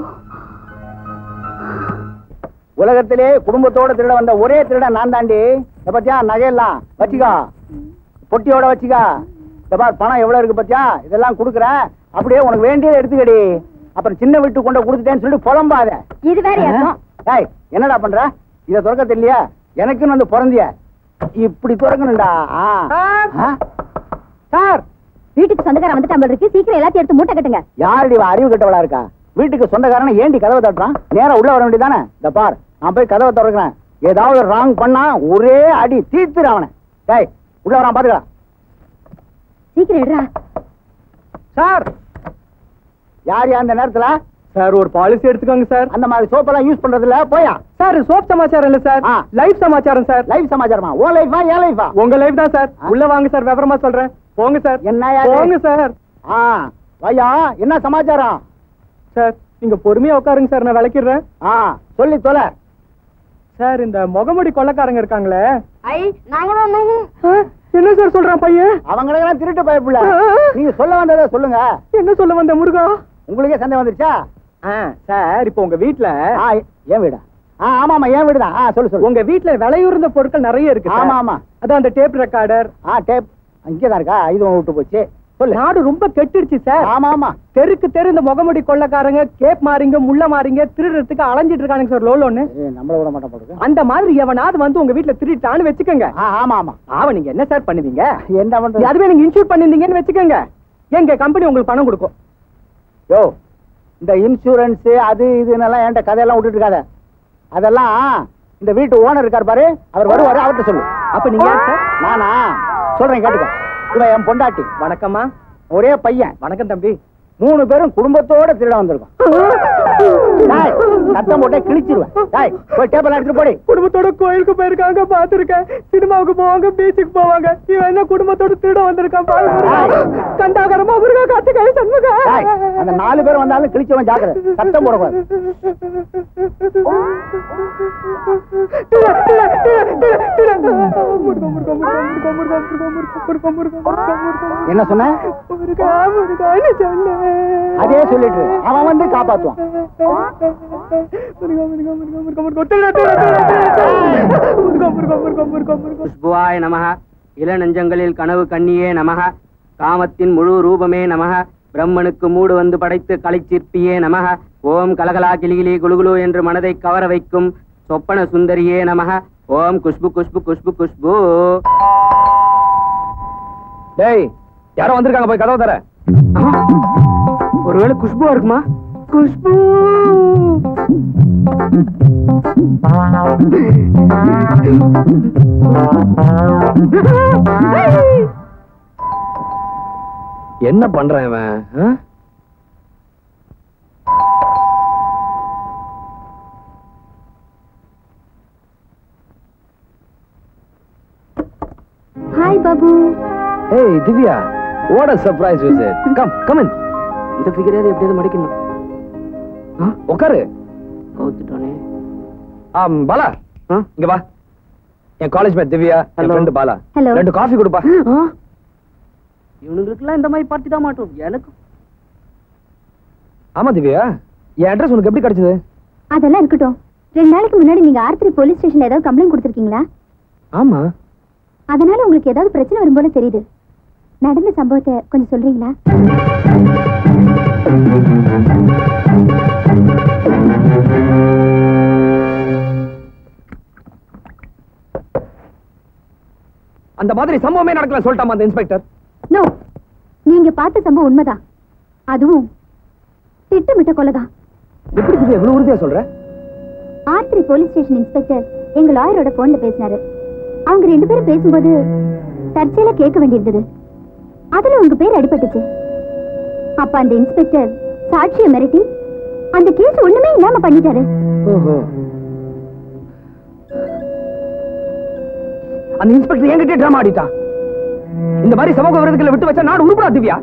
உலகத்திலே குடும்பத்தோட திருட வந்த ஒரே திருடன் நான் தாண்டி இத பத்தியா நகையெல்லாம் வச்சுக்கோ பொட்டியோட வச்சுக்கோ இந்த பார் பணம் எவ்வளவு இருக்கு பத்தியா இதெல்லாம் கொடுக்குறேன் அப்படியே உனக்கு வேண்டியதை எடுத்துக்கடி அப்புறம் சின்ன வீட்டு கொண்டு கொடுத்துட்டேன்னு சொல்லிட்டு புலம்பாத இது வேற யாரும் ஏய் என்னடா பண்ற இத திறக்க தெரியலையா எனக்குன்னு வந்து பிறந்திய இப்படி திறக்கணும்டா ஆ. ஆ? சார் வீட்டுக்கு சொந்தக்காரன் வந்துட்டாமல் இருக்கு சீக்கிரம் எல்லாத்தையும் எடுத்து மூட்டை கட்டுங்க யாருடி இவன் அறிவு கெட்டவளா இருக்கா வீட்டுக்கு சொந்தக்காரன ஏண்டி கதவை தட்டுறான் நேரா உள்ள வர வேண்டியதானே இந்த பார் நான் போய் கதவை திறக்கிறேன் ஏதாவது ராங் பண்ணா ஒரே அடி தீர்த்துரு அவனை டேய் உள்ள வரான் பாத்துக்கலாம் சீக்கிரம் எடுறா சார் யார் யா அந்த நேரத்துல சார் ஒரு பாலிசி எடுத்துக்கோங்க சார் அந்த மாதிரி சோப்பெல்லாம் யூஸ் பண்றது இல்ல போயா சார் சோப் சமாச்சாரம் இல்ல சார் ஆ. லைஃப் சமாச்சாரம் சார் லைஃப் சமாச்சாரமா ஓ லைஃபா ஏன் லைஃபா உங்க லைஃப் தான் சார் ஆ? உள்ள வாங்க சார் விவரமா சொல்றேன் போங்க சார் என்னய்யா இது? போங்க சார் ஆ வையா என்ன சமாச்சாரம் சார் நீங்க பொறுமையா உட்காருங்க சார் நான் விளக்கிடுறேன் ஆ சொல்லி தொலை சார் இந்த முகமுடி கொள்ளக்காரங்க இருக்காங்களே ஐ நாங்களும் ஆ, என்ன சார் சொல்றான் பையன் அவங்களுக்கு திருட்டு பயப்புல ஆ. நீங்க சொல்ல வந்ததை சொல்லுங்க என்ன சொல்ல வந்த முருகா உங்களுக்கே சந்தேகம் வந்துருச்சா ஆ, சார் இப்போ உங்க வீட்ல ஆ ஏன் வீடா ஆ ஆமாமா ஏன் வீடுதான் ஆ சொல்லு சொல்லு உங்க வீட்ல விலையுறந்த பொருட்கள் நிறைய இருக்கு சார். ஆமா, ஆமா. அதான் அந்த டேப் ரெக்கார்டர் ஆ டேப் இங்கதான் இருக்கா இது உன் விட்டு போச்சு சொல்லு நாடு ரொம்ப கெட்டுடுச்சு சார் ஆமா ஆமா தெருக்கு தெரு இந்த முகமுடி கொள்ளக்காரங்க கேப் மாறிங்க முள்ள மாறிங்க திருடுறதுக்கு அலைஞ்சிட்டு இருக்கானுங்க சார் லோலோன்னு ஏய், நம்மள விட மாட்டோம் போட்டுருக்கு அந்த மாதிரி எவனாவது வந்து உங்க வீட்ல திருட்டான்னு வச்சுக்கோங்க ஆ ஆமா ஆமா அவன் நீங்க என்ன சார் பண்ணுவீங்க என்ன பண்றது அதுவே நீங்க இன்சூர் பண்ணிருந்தீங்கன்னு வச்சுக்கோங்க எங்க கம்பெனி உங்களுக்கு பணம் கொடுக்கும் யோ இந்த இன்சூரன்ஸ் அது இதுன்னெல்லாம் என்கிட்ட கதையெல்லாம் விட்டுட்டு இருக்காத அதெல்லாம் இந்த வீட்டு ஓனர் இருக்கார் பாரு அவர் வருவாரு அவர்கிட்ட சொல்லு அப்ப நீங்க யார் சார் நானா சொல்றேன் கேட்டுக்க இவன் என் பொண்டாட்டி வணக்கம்மா ஒரே பையன் வணக்கம் தம்பி மூணு பேரும் குடும்பத்தோட திருட வந்திருக்கோம் டேய், சத்தம் போட்டே கிழிச்சிருவேன் டேய், போய் டேபிள் எடுத்துட்டு போடி குடும்பத்தோட கோயிலுக்கு போயிருக்காங்க பாத்துருக்கேன் சினிமாவுக்கு போவாங்க பீச்சுக்கு போவாங்க இவன் என்ன குடும்பத்தோட திருட வந்திருக்கான் பாரு கண்டாகரமா முருகா காத்துக்காய் சண்முகா டேய், அந்த நாலு பேர் வந்தாலும் கிழிச்சவன் ஜாக்கிரதை சத்தம் போடக்கூடாது என்ன சொன்ன அதே சொல்லிட்டு அவன் வந்து காப்பாத்துவான் புஷ்புவாய நமஹ இளநெஞ்சங்களில் கனவு கண்ணியே நமஹ காமத்தின் முழு ரூபமே நமஹ பிரம்மனுக்கு மூடு வந்து படைத்து கலைச்சிற்பியே நமஹ ஓம் கலகலா கிளிகிளி குலுகுலு என்று மனதை கவர வைக்கும் சொப்பன சுந்தரியே நமஹ ஓம் குஷ்பு குஷ்பு குஷ்பு குஷ்பு டேய் யாரோ வந்திருக்காங்க போய் கதவை தர ஒருவேளை குஷ்புவா இருக்குமா குஷ்பு என்ன பண்றான் இவன் ஆ? ஹாய் பாபு ஏய் Divya what a surprise visit come come in இந்த ஃபிகரையாவது எப்படியாவது மடிக்கணும் ஆ, உட்காரு கவுத்துட்டானே ஆம் பாலா ஆ? இங்க வா என் காலேஜ் மேட் திவ்யா என் Hello. Friend Bala Hello. ரெண்டு காஃபி கொடுப்பா இவனுங்களுக்குலாம் இந்த மாதிரி பார்ட்டி தான் மாட்டோம் எனக்கு ஆமா திவ்யா என் அட்ரஸ் உனக்கு எப்படி கிடைச்சது அதெல்லாம் இருக்கட்டும் ரெண்டு நாளைக்கு முன்னாடி நீங்க ஆர்த்திரி போலீஸ் ஸ்டேஷன்ல ஏதாவது கம்ப்ளைண்ட் கொடுத்துருக்கீங்களா ஆமா அதனால உங்களுக்கு ஏதாவது பிரச்சனை வரும் போல தெரியுது நடந்த சம்பவத்தை கொஞ்சம் சொல்றீங்களா அந்த மாதிரி சம்பவமே நடக்கல சொல்லிட்டாமா அந்த இன்ஸ்பெக்டர் நோ நீங்க பார்த்த சம்பவம் உண்மைதான் அதுவும் திட்டமிட்ட கொலைதான் எப்படி திவ்யா இவ்வளவு உறுதியா சொல்ற ஆர்த்திரி போலீஸ் ஸ்டேஷன் இன்ஸ்பெக்டர் எங்க லாயரோட போன்ல பேசினாரு அவங்க ரெண்டு பேரும் பேசும்போது தற்செயலா கேட்க வேண்டியிருந்தது அதுல உங்க பேர் அடிபட்டுச்சு அப்ப அந்த இன்ஸ்பெக்டர் சாட்சியை மிரட்டி அந்த கேஸ் ஒண்ணுமே இல்லாம பண்ணிட்டாரு ஓஹோ அந்த இன்ஸ்பெக்டர் என்கிட்ட டிராமா ஆடிட்டான் இந்த மாதிரி சமூக விரோதிகளை விட்டு வச்சா நாடு உருப்படா திவ்யா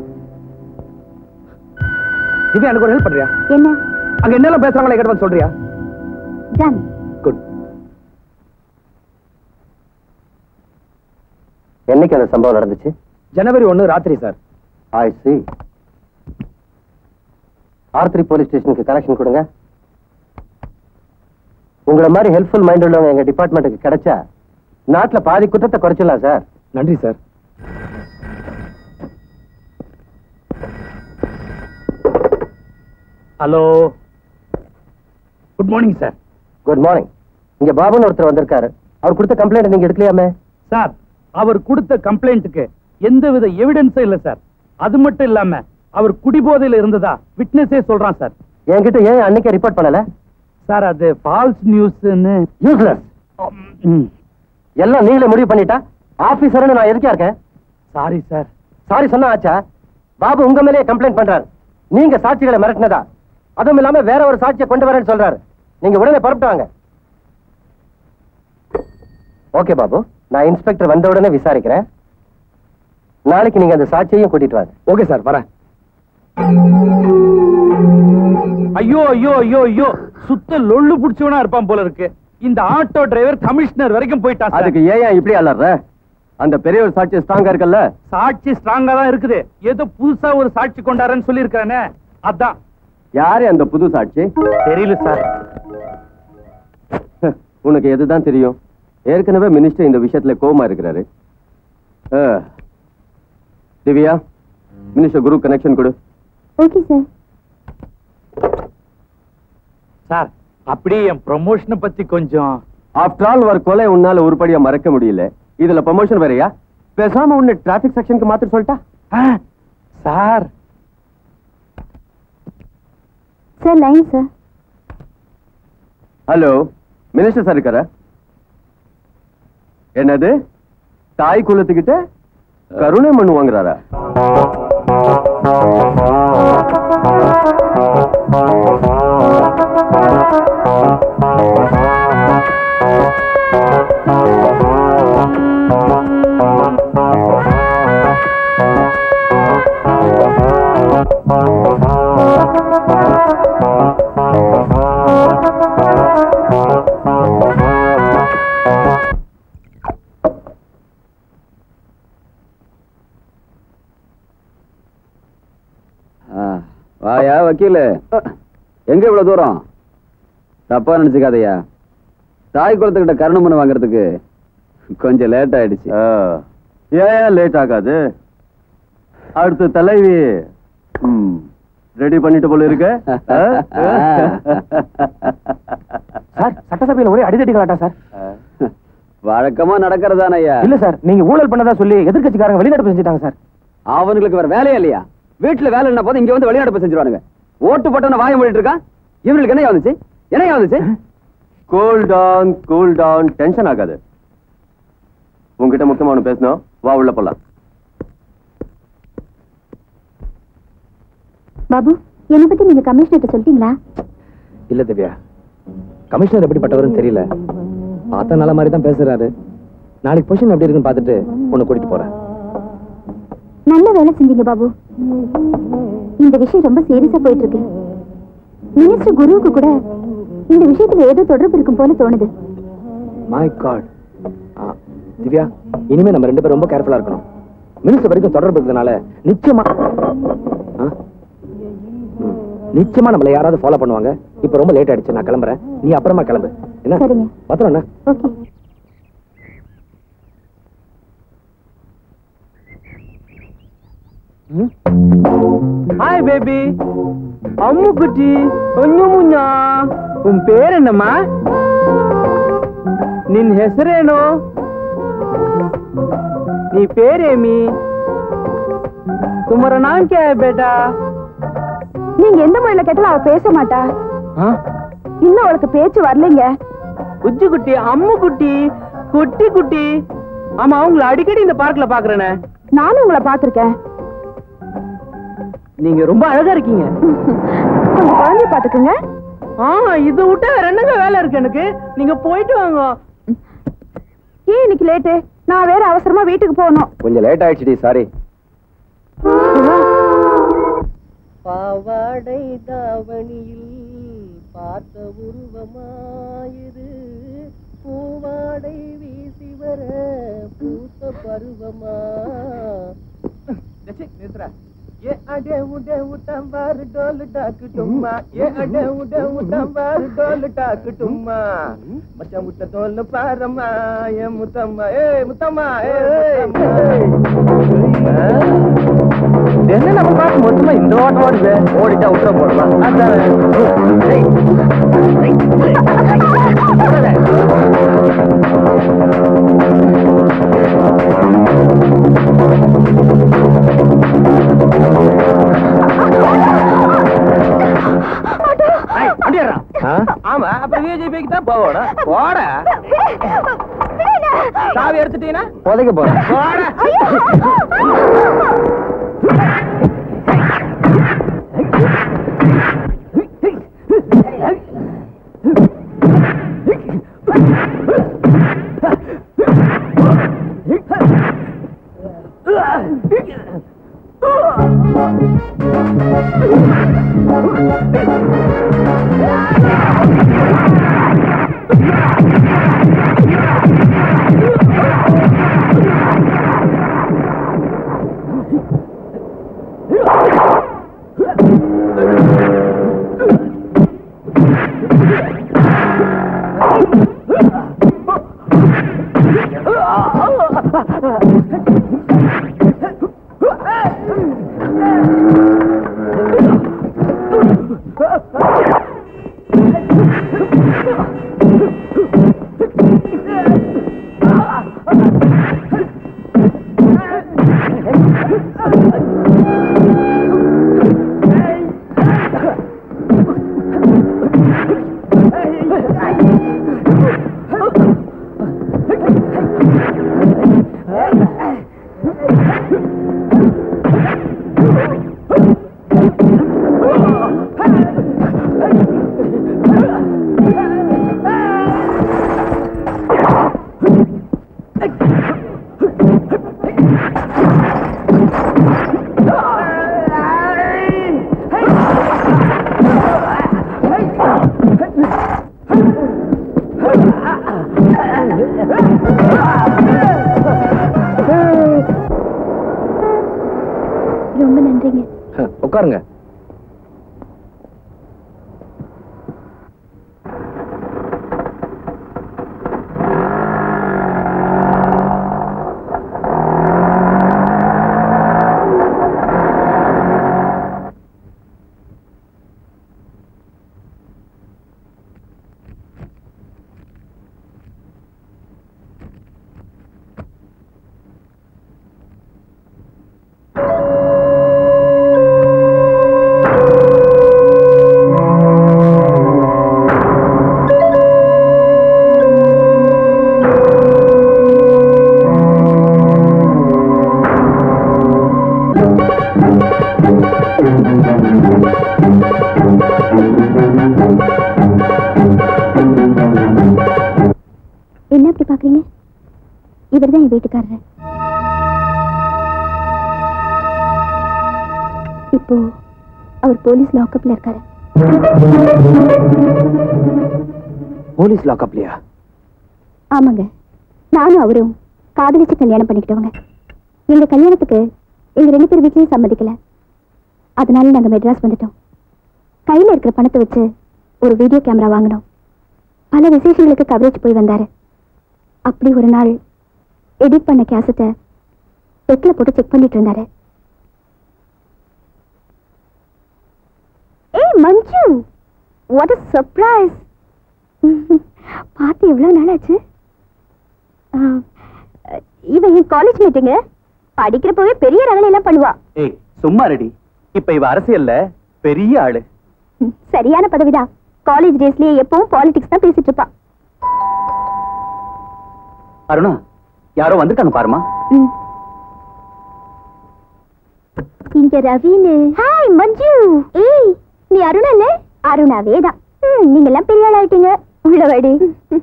திவ்யா எனக்கு ஒரு ஹெல்ப் பண்றியா என்ன அங்க என்னெல்லாம் பேசுறாங்களே என்கிட்ட வந்து சொல்றியா டன் குட் என்னைக்கு அந்த சம்பவம் நடந்துச்சு ஜனவரி ஒண்ணு ராத்திரி sir I C R three police ஸ்டேஷனுக்கு கனெக்ஷன் கொடுங்க உங்களை மாதிரி ஹெல்ப்ஃபுல் மைண்ட் உள்ளவங்க எங்க டிபார்ட்மெண்ட்டுக்கு கிடைச்சா நாட்டுல பாதி குற்றத்தை குறைச்சிடலாம் சார் நன்றி sir hello good morning sir good morning இங்க பாபுன்னு ஒருத்தர் வந்திருக்காரு அவர் கொடுத்த கம்ப்ளைண்ட் நீங்க எடுக்கலையாமே சார் அவர் கொடுத்த கம்ப்ளைண்ட்டுக்கு எந்தவித எவிடன்ஸும் இல்ல சார் அது மட்டும் இல்லாம அவர் குடிபோதையில இருந்ததா விட்னஸே சொல்றான் சார் என்கிட்ட ஏன் அன்னைக்கே ரிப்போர்ட் பண்ணல சார் அது ஃபால்ஸ் நியூஸ்னு யூஸ்லெஸ் எல்லாம் நீங்களே முடிவு பண்ணிட்டா ஆபீசர்னு நான் எதுக்கா இருக்கேன் சாரி சார் சாரி சொன்னா ஆச்சா பாபு உங்க மேலேயே கம்ப்ளைண்ட் பண்றாரு நீங்க சாட்சிகளை மிரட்டினதா அதுவும் இல்லாம வேற ஒரு சாட்சியை கொண்டு வரேன்னு சொல்றாரு நீங்க உடனே புறப்பட்டு வாங்க ஓகே பாபு நான் இன்ஸ்பெக்டர் வந்த உடனே விசாரிக்கிறேன் நாளைக்கு நீங்க அந்த சாட்சியையும் கூட்டிட்டு வாங்க ஓகே சார் வரேன் ஐயோ ஐயோ ஐயோ ஐயோ சுத்த லொள்ளு புடிச்சவனா இருப்பான் போல இருக்கு இந்த ஆட்டோ டிரைவர் கமிஷனர் வரைக்கும் போயிட்டான் சார். அதுக்கு ஏன் இப்படி அலற அந்த பெரிய ஒரு சாட்சி ஸ்ட்ராங்கா இருக்குல்ல சாட்சி ஸ்ட்ராங்கா தான் இருக்குது ஏதோ புதுசா ஒரு சாட்சி கொண்டாரன்னு சொல்லி அதான் யாரு அந்த புது சாட்சி தெரியல சார் உனக்கு எதுதான் தெரியும் ஏற்கனவே மினிஸ்டர் இந்த விஷயத்துல கோமா இருக்கிறாரு ஆ. திவ்யா மினிஸ்டர் குரு கனெக்ஷன் கொடு ஓகே சார் சார் அப்படியே என் ப்ரொமோஷனை பத்தி கொஞ்சம் ஆஃப்டர் ஆல் ஒரு கொலை உன்னால உருப்படியா மறக்க முடியல இதுல ப்ரமோஷன் வேறயா பேசாம உன்னை டிராபிக் செக்ஷனுக்கு மாத்திர சொல்லிட்டா ஆ, sir sir line sir hello minister sir இருக்காரா என்னது தாய் குலத்துக்கிட்ட கருணை மண்ணு வாங்குறாரா வாயா வக்கீல் எங்க இவ்வளவு தூரம் தப்பா நினைச்சுக்காதயா தாய் குளத்துக்கிட்ட கருணமனு வாங்குறதுக்கு கொஞ்சம் லேட் ஆயிடுச்சு ஏன் லேட் ஆகாது அடுத்த தலைவி ரெடி பண்ணிட்டு போல இருக்க ஆ? சார் சட்டசபையில ஒரே அடிதடி கலாட்டா சார் வழக்கமா நடக்கிறதானய்யா இல்ல சார் நீங்க ஊழல் பண்ணதா சொல்லி எதிர்க்கட்சிக்காரங்க வெளிநடப்பு செஞ்சுட்டாங்க சார் அவனுங்களுக்கு வேற வேலையா இல்லையா வீட்டுல வேலை என்ன போது இங்க வந்து வெளிநடப்பு செஞ்சிருவானுங்க ஓட்டு போட்டவன வாய மூடிட்டு இருக்கான் இவங்களுக்கு என்ன வந்துச்சு என்ன வந்துச்சு cool down cool down tension ஆகாது உங்ககிட்ட முக்கியமா ஒண்ணு பேசணும் வா உள்ள போலாம் பாபு என்னை பத்தி நீங்க கமிஷனர்கிட்ட சொல்லிட்டீங்களா இல்ல திவ்யா கமிஷனர் எப்படிப்பட்டவருன்னு தெரியல பார்த்தா நல்ல மாதிரி தான் பேசுறாரு நாளைக்கு பொசிஷன் எப்படி இருக்குன்னு பார்த்துட்டு உன்னை கூட்டிட்டு போறேன் நல்ல வேலை செஞ்சீங்க பாபு இந்த விஷயம் ரொம்ப சீரியஸா போயிட்டு இருக்கு மினிஸ்டர் குருவுக்கு கூட இந்த விஷயத்துல ஏதோ தொடர்பு இருக்கும் போல தோணுது மை காட் திவ்யா இனிமே நம்ம ரெண்டு பேரும் ரொம்ப கேர்ஃபுல்லா இருக்கணும் மினிஸ்டர் வரைக்கும் தொடர்பு இருக்கிறதுனால நிச்சயமா ஆ? ம். நிச்சயமா நம்மள யாராவது ஃபாலோ பண்ணுவாங்க இப்ப ரொம்ப லேட் ஆயிடுச்சு நான் கிளம்புறேன் நீ அப்புறமா கிளம்பு என்ன சரிங்க. பத்திரம் என்ன ஓகே ஹாய் பேபி அம்மு குட்டி கொஞ்சு முஞ்சா உன் பேர் என்னம்மா ನಿನ್ ಹೆಸರೇನು ನೀ ಪೇರೇಮಿ ತುಮರ ನಾಮ್ ಕ್ಯಾ ಹೈ ಬೇಟಾ நீங்க எந்த மொழியில கேட்டாலும் அவ பேச மாட்டா இன்னும் அவளுக்கு பேச்சு வரலைங்க உஜ்ஜு குட்டி அம்மு குட்டி குட்டி குட்டி ஆமா உங்களை அடிக்கடி இந்த பார்க்ல பாக்குறேனே நானும் உங்களை பாத்திருக்கேன் நீங்க ரொம்ப அழகா இருக்கீங்க கொஞ்சம் குழந்தைய பாத்துக்குங்க ஆ இது விட்டா வேற என்னங்க வேலை இருக்கு எனக்கு நீங்க போயிட்டு வாங்க ஏன் இன்னைக்கு லேட்டு நான் வேற அவசரமா வீட்டுக்கு போகணும் கொஞ்சம் லேட் ஆயிடுச்சுடி சாரி பாவாடை தாவணியில் பார்த்த உருவமாயிரு பூவாடை வீசி வர பூத்த பருவமா ஏ அடே உடே உட்டம்பாரு டோலு டாக்கு டும்மா ஏ அடே உடே உட்டம்பாரு டோலு டாக்கு டும்மா மச்சான் முட்ட தோல் பாரம்மா ஏ முத்தம்மா ஏ முத்தம்மா ஏ என்ன நம்ம பார்த்து மொத்தமா இந்த ஓட்டம் ஓடுது ஓடிட்டா உத்தர போடலாம் ஆமா அப்புறம் விஜய்பிக்கு தான் போகணும் போட சாவி எடுத்துட்டீங்கன்னா புதைக்க போறேன் போட அவர் தான் என் வீட்டுக்காரரு இப்போ அவர் போலீஸ் லாக்அப்ல இருக்காரு போலீஸ் லாக்அப்லையா ஆமாங்க நானும் அவரும் காதலிச்சு கல்யாணம் பண்ணிக்கிட்டவங்க எங்க கல்யாணத்துக்கு எங்க ரெண்டு பேர் வீட்லயும் சம்மதிக்கல அதனால நாங்க மெட்ராஸ் வந்துட்டோம் கையில இருக்கிற பணத்தை வச்சு ஒரு வீடியோ கேமரா வாங்கினோம் பல விசேஷங்களுக்கு கவரேஜ் போய் வந்தாரு அப்படி ஒரு நாள் எடிட் பண்ண கேசட்டை பெட்ல போட்டு செக் பண்ணிட்டு இருந்தாரு ஏய் மஞ்சு வாட் a சர்ப்ரைஸ் பார்த்து எவ்வளவு நாள் ஆச்சு ஆ, இவன் என் காலேஜ் மீட்டிங்க படிக்கிறப்பவே பெரிய ரகலை எல்லாம் பண்ணுவா ஏய் சும்மா ரெடி இப்ப இவ அரசியல்ல பெரிய ஆளு ம், சரியான பதவிதான் காலேஜ் டேஸ்லயே எப்பவும் பாலிடிக்ஸ் தான் பேசிட்டு இருப்பா அருணா யாரோ வந்திருக்காங்க பாருமா ம். இங்க ரவின்னு ஹாய் மஞ்சு ஏய் நீ அருணா இல்ல அருணாவே தான் ம், நீங்க எல்லாம் பெரிய ஆள் ஆயிட்டீங்க உள்ளவாடி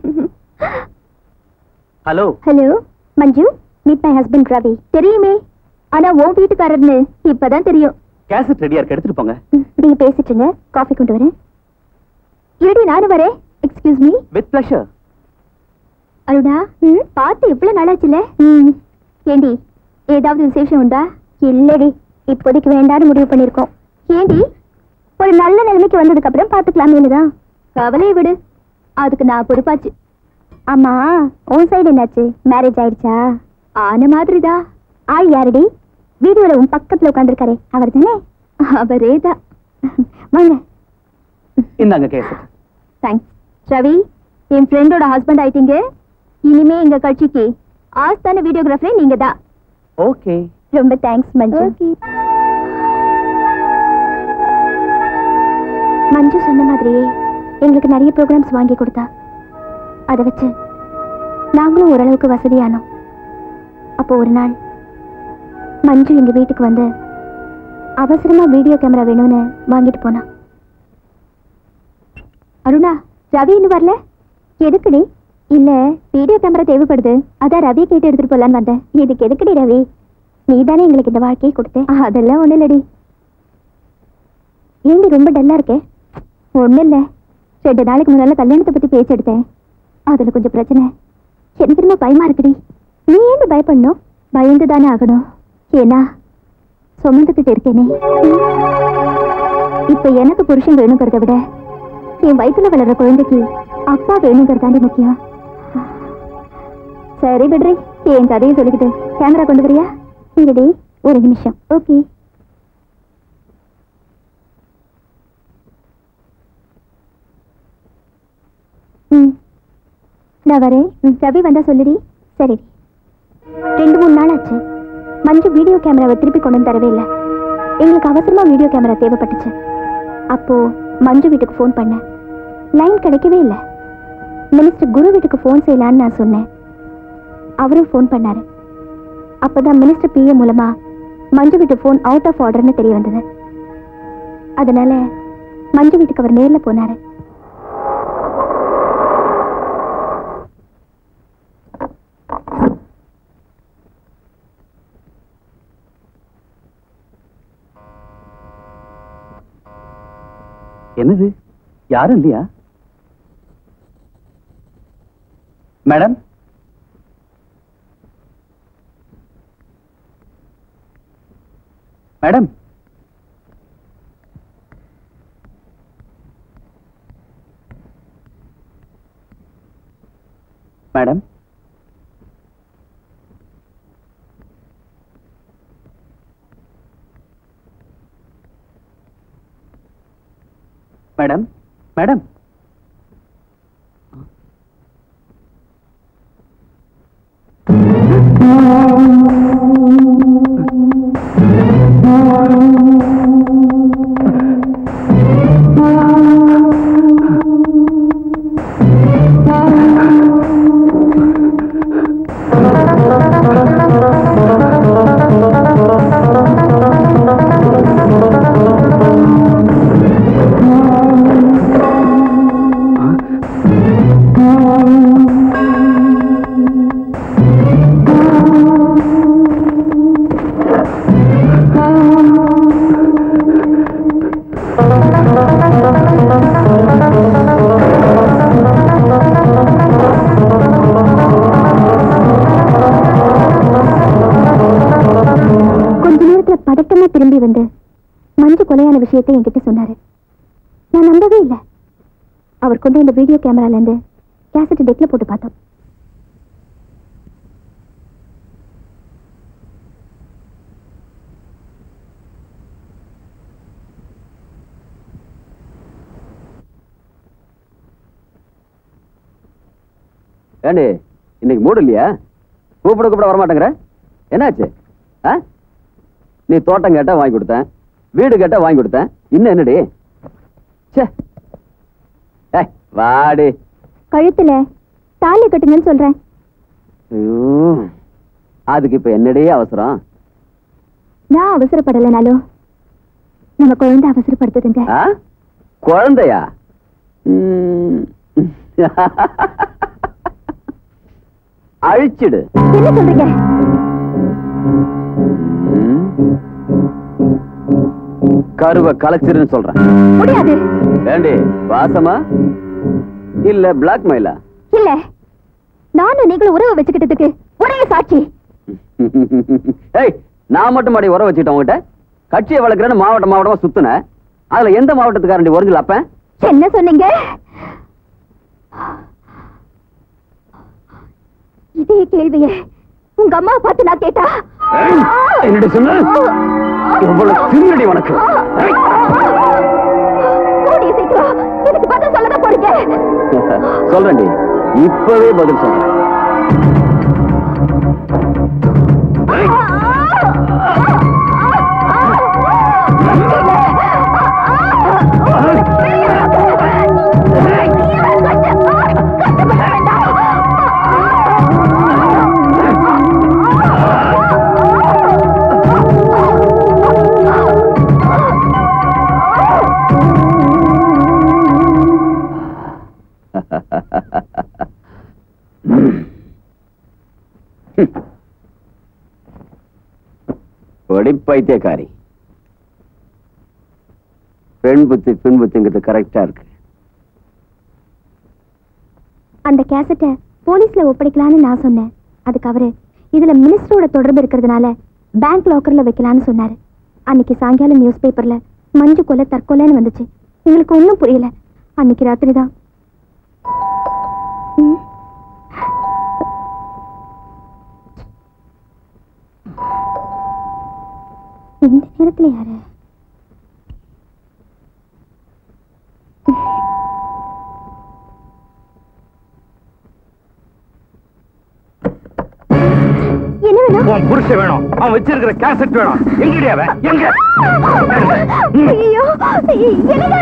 hello hello Manju meet my husband Ravi தெரியுமே ஆனா உன் வீட்டுக்காரர்னு இப்பதான் தெரியும் கேசட் ரெடியா இருக்கு எடுத்துட்டு போங்க ம், நீங்க பேசிட்டுங்க காஃபி கொண்டு வரேன் இருடி நானும் வரேன் excuse me with pleasure Aruna ம் பார்த்து எவ்வளவு நாளாச்சுல ம் ஏண்டி ஏதாவது விசேஷம் உண்டா இல்லடி இப்போதைக்கு வேண்டாம்னு முடிவு பண்ணிருக்கோம் ஏண்டி ஒரு நல்ல நிலைமைக்கு வந்ததுக்கு அப்புறம் பாத்துக்கலாமேனு தான் கவலையை விடு அதுக்கு நான் பொறுப்பாச்சு ஆமா உன் சைடு என்னாச்சு மேரேஜ் ஆயிடுச்சா ஆன மாதிரிதா ஆள் யாரடி வீடியோல உன் பக்கத்துல உட்காந்துருக்காரே அவர் தானே அவரே தான் வாங்க இந்தாங்க கேசட் தேங்க்ஸ் ரவி என் ஃப்ரெண்டோட ஹஸ்பண்ட் ஆயிட்டீங்க இனிமே எங்க கட்சிக்கு ஆஸ்தான வீடியோகிராஃபரே நீங்க தான் ஓகே ரொம்ப தேங்க்ஸ் மஞ்சு மஞ்சு சொன்ன மாதிரியே எங்களுக்கு நிறைய ப்ரோக்ராம்ஸ் வாங்கி கொடுத்தா அதை வச்சு நாங்களும் ஓரளவுக்கு வசதியானோம் அப்போ ஒரு நாள் மஞ்சு எங்க வீட்டுக்கு வந்து அவசரமா வீடியோ கேமரா வேணும்னு வாங்கிட்டு போனா அருணா ரவி இன்னும் வரல எதுக்குடி இல்ல வீடியோ கேமரா தேவைப்படுது அதான் ரவி கேட்டு எடுத்துட்டு போலான்னு வந்தேன் இதுக்கு எதுக்குடி ரவி நீ தானே எங்களுக்கு இந்த வாழ்க்கையை கொடுத்த அதெல்லாம் ஒண்ணு இல்லடி ஏண்டி ரொம்ப டல்லா இருக்கே ஒண்ணு இல்ல ரெண்டு நாளைக்கு முன்னால கல்யாணத்தை பத்தி பேச்சு எடுத்தேன் அதுல கொஞ்சம் பிரச்சனை எனக்கு திரும்ப பயமா இருக்குடி நீ ஏன் பயப்படணும் பயந்து தானே ஆகணும் ஏன்னா சுமந்துக்கிட்டு இருக்கேனே இப்ப எனக்கு புருஷன் வேணுங்கிறத விட என் வயித்துல வளர்ற குழந்தைக்கு அப்பா வேணுங்கிறதாண்டி முக்கியம் சரி விடுறி என் கதையை சொல்லிக்கிட்டு கேமரா கொண்டு வரியா இருடி ஒரு நிமிஷம் ஓகே ம் நான் வரேன் ம், ரவி வந்தா சொல்லுடி சரி ரெண்டு மூணு நாள் ஆச்சு மஞ்சு வீடியோ கேமராவை திருப்பி கொண்டு வந்து தரவே இல்லை எங்களுக்கு அவசரமா வீடியோ கேமரா தேவைப்பட்டுச்சு அப்போ மஞ்சு வீட்டுக்கு ஃபோன் பண்ணேன் லைன் கிடைக்கவே இல்லை மினிஸ்டர் குரு வீட்டுக்கு ஃபோன் செய்யலான்னு நான் சொன்னேன் அவரும் ஃபோன் பண்ணாரு அப்பதான் மினிஸ்டர் பிஏ மூலமா மஞ்சு வீட்டு ஃபோன் அவுட் ஆஃப் ஆர்டர்னு தெரிய வந்தது அதனால மஞ்சு வீட்டுக்கு அவர் நேர்ல போனாரு என்னது யாரும் இல்லையா madam madam madam madam madam விஷயத்தை என்கிட்ட சொன்னாரு நான் நம்பவே இல்லை அவர் கொண்டு வந்த வீடியோ கேமரால இருந்து கேசட் டெக்ல போட்டு பார்த்தோம் ஏண்டி இன்னைக்கு மூடு இல்லையா கூப்பிட கூப்பிட வரமாட்டேங்கிற என்னாச்சு ஆ நீ தோட்டம் கேட்டா வாங்கி கொடுத்தேன் வீடு கேட்டா வாங்கி கொடுத்தேன் இன்னும் என்னடி ச்சே ஏய் வாடி கழுத்துல தாலி கட்டுங்கன்னு சொல்றேன் ஐயோ அதுக்கு இப்ப என்னடி அவசரம் நான் அவசரப்படலைனாலும் நம்ம குழந்தை அவசரப்படுத்துதுங்க ஆ குழந்தையா ம். அழிச்சிடு என்ன சொல்றீங்க ம். கருவை கலைச்சிருன்னு சொல்றேன் முடியாது ஏண்டி வாசமா இல்ல பிளாக்மெயிலா இல்ல நானும் நீங்களும் உறவு வச்சுக்கிட்டதுக்கு ஒரே சாட்சி ஏய் நான் மட்டும் மாடி உரம் வச்சுட்டேன் உங்ககிட்ட கட்சியை வளர்க்குறேன்னு மாவட்டம் மாவட்டமா சுத்துனேன் அதுல எந்த மாவட்டத்துக்காரண்டி ஒரிஞ்சல் அப்ப என்ன சொன்னீங்க இதே கேள்விய உங்க அம்மா பார்த்து நான் கேட்டா என்னடி சொன்ன எவ்வளவு திருநடி உனக்கு ஏய். கூடிய சீக்கிரம் எனக்கு பதில் சொல்லதான் போறீங்க சொல்றேன்டி இப்பவே பதில் சொல்றேன் பொடி பைத்தியக்காரி பெண் புத்தி பெண் புத்திங்கிறது கரெக்டா இருக்கு அந்த கேசட்டை போலீஸ்ல ஒப்படைக்கலாம்னு நான் சொன்னேன் அதுக்கு அவரு இதுல மினிஸ்டரோட தொடர்பு இருக்கிறதுனால பேங்க் லாக்கர்ல வைக்கலாம்னு சொன்னாரு அன்னைக்கு சாயங்காலம் நியூஸ் பேப்பர்ல மஞ்சு கொலை தற்கொலைன்னு வந்துச்சு எங்களுக்கு ஒண்ணும் புரியல அன்னைக்கு ராத்திரி தான் இந்த நேரத்துல யாரு என்ன வேணும் உன் புருஷன் வேணும் அவன் வச்சிருக்கிற கேசட் வேணும் எங்கடி அவன் எங்க ஐயோ என்னங்க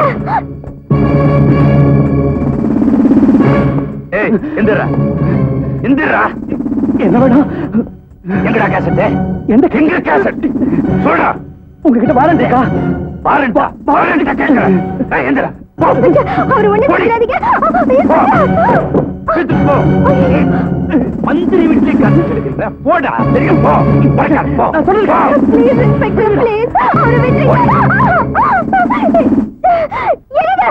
ஏய் எந்திரா எந்திரா என்ன வேணும் எங்கடா கேசட் எந்த எங்க கேசட் சொல்றா உங்ககிட்ட வாரண்டிக்கா வாரண்டா வாரண்டா கேக்குறேன் ஏய், எந்திரா போ. அவர் ஒண்ணு சொல்லாதீங்க வீட்டுக்கு போ மந்திரி வீட்டுல கேசட் எடுக்கிறீங்க போடா தெரியும் போ போடா, போ போ. ப்ளீஸ் இன்ஸ்பெக்டர் ப்ளீஸ் அவரை விட்டுருங்க என்னங்க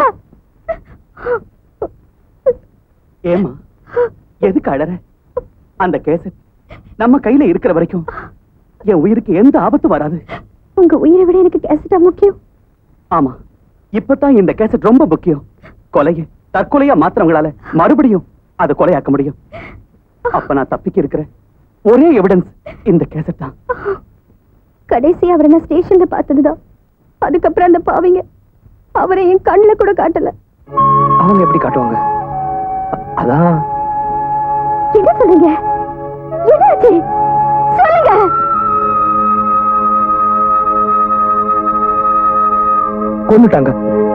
ஏமா எதுக்கு அழற அந்த கேசட் நம்ம கையில இருக்கிற வரைக்கும் என் உயிருக்கு எந்த ஆபத்து வராது உங்க உயிரை விட எனக்கு கேசட்டா முக்கியம் ஆமா இப்பதான் இந்த கேசட் ரொம்ப முக்கியம் கொலைய தற்கொலையா மாத்திரவங்களால மறுபடியும் அதை கொலையாக்க முடியும் அப்ப நான் தப்பிக்க இருக்கிறேன் ஒரே எவிடன்ஸ் இந்த கேசட் தான் கடைசி அவரை நான் ஸ்டேஷன்ல பார்த்ததுதான் அதுக்கப்புறம் அந்த பாவிங்க அவரை என் கண்ணுல கூட காட்டல அவங்க எப்படி காட்டுவாங்க அ- அதான் என்ன சொல்றீங்க என்னாச்சு சொல்லுங்க கொண்டுட்டாங்க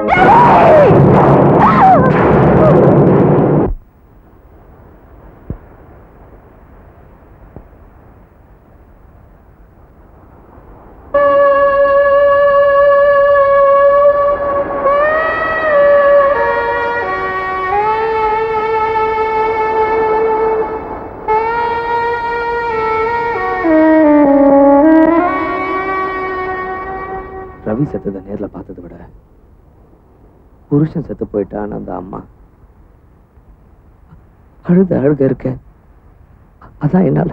ரவி செத்ததை நேர்ல பார்த்ததை விட புருஷன் செத்து போயிட்டான் அந்த அம்மா அழுத அழுக இருக்க அதான் என்னால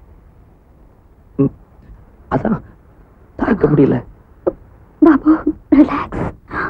ம், அதான் தாய்க்க முடியல பாபு ரிலாக்ஸ்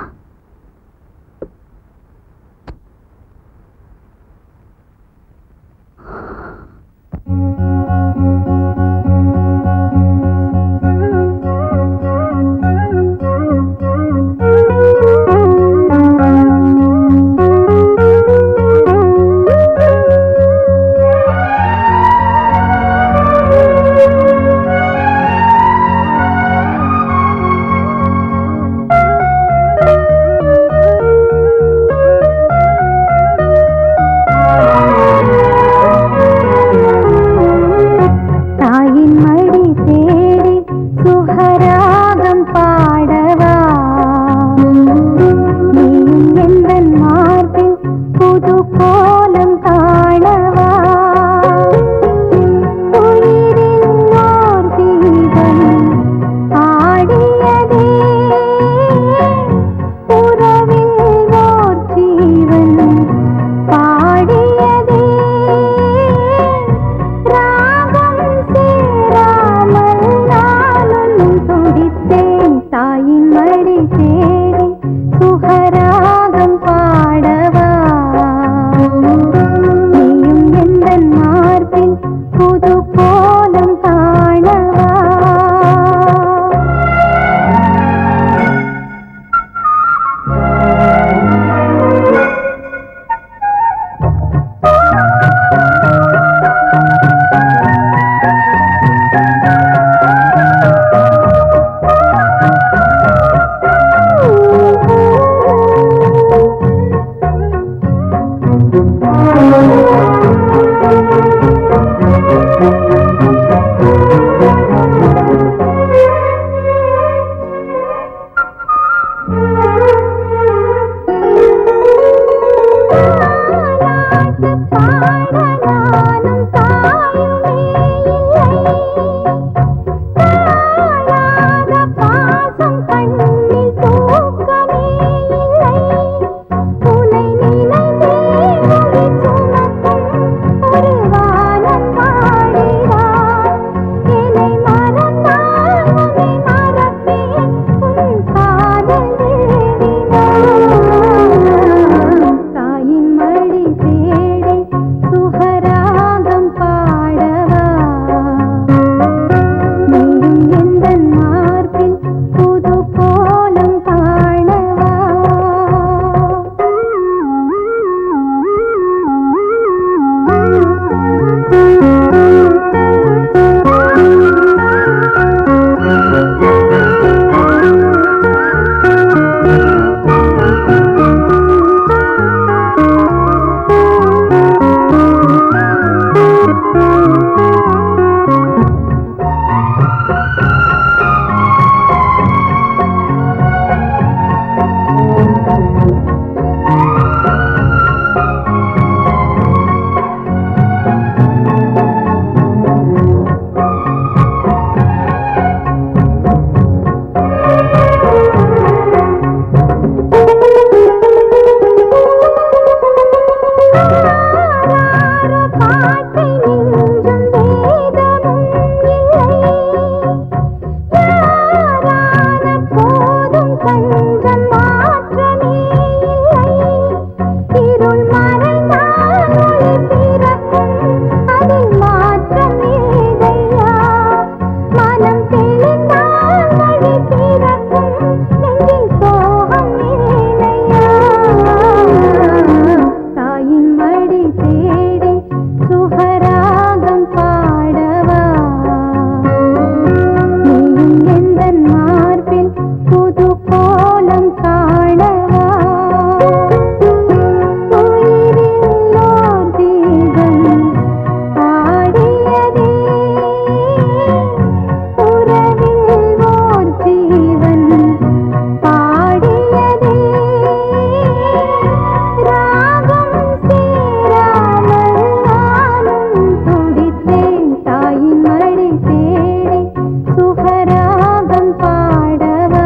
தாயின் மடி தேடி சுகராகம் பாடவா நீயும் எந்தன் மார்பில் புது கோலம் காணவா உயிரின் ஓர் தீபம் ஆடியதே உறவில் ஓர் ஜீவன் பாடியதே ராகம் சேராமல் நானும் துடித்தேன் தாயின் மடி தேடி சுகராகம் பாடவா நீயும் எந்தன் மார்பில் புது கோலம் காணவா தாயின் மடி தேடி சுகராகம் பாடவா நீயும் எந்தன் மார்பில் புது கோலம் காணவா தாயின் மடி தேடி சுகராகம் பாடவா நீயும் எந்தன் மார்பில் புது கோலம் காணவா உயிரில் ஓர் தீபம் ஆடியதே உறவில் ஓர் ஜீவன் பாடியதே ராகம் சேராமல் நானும் துடித்தேன் தாயின் மடி தேடி சுகராகம் பாடவா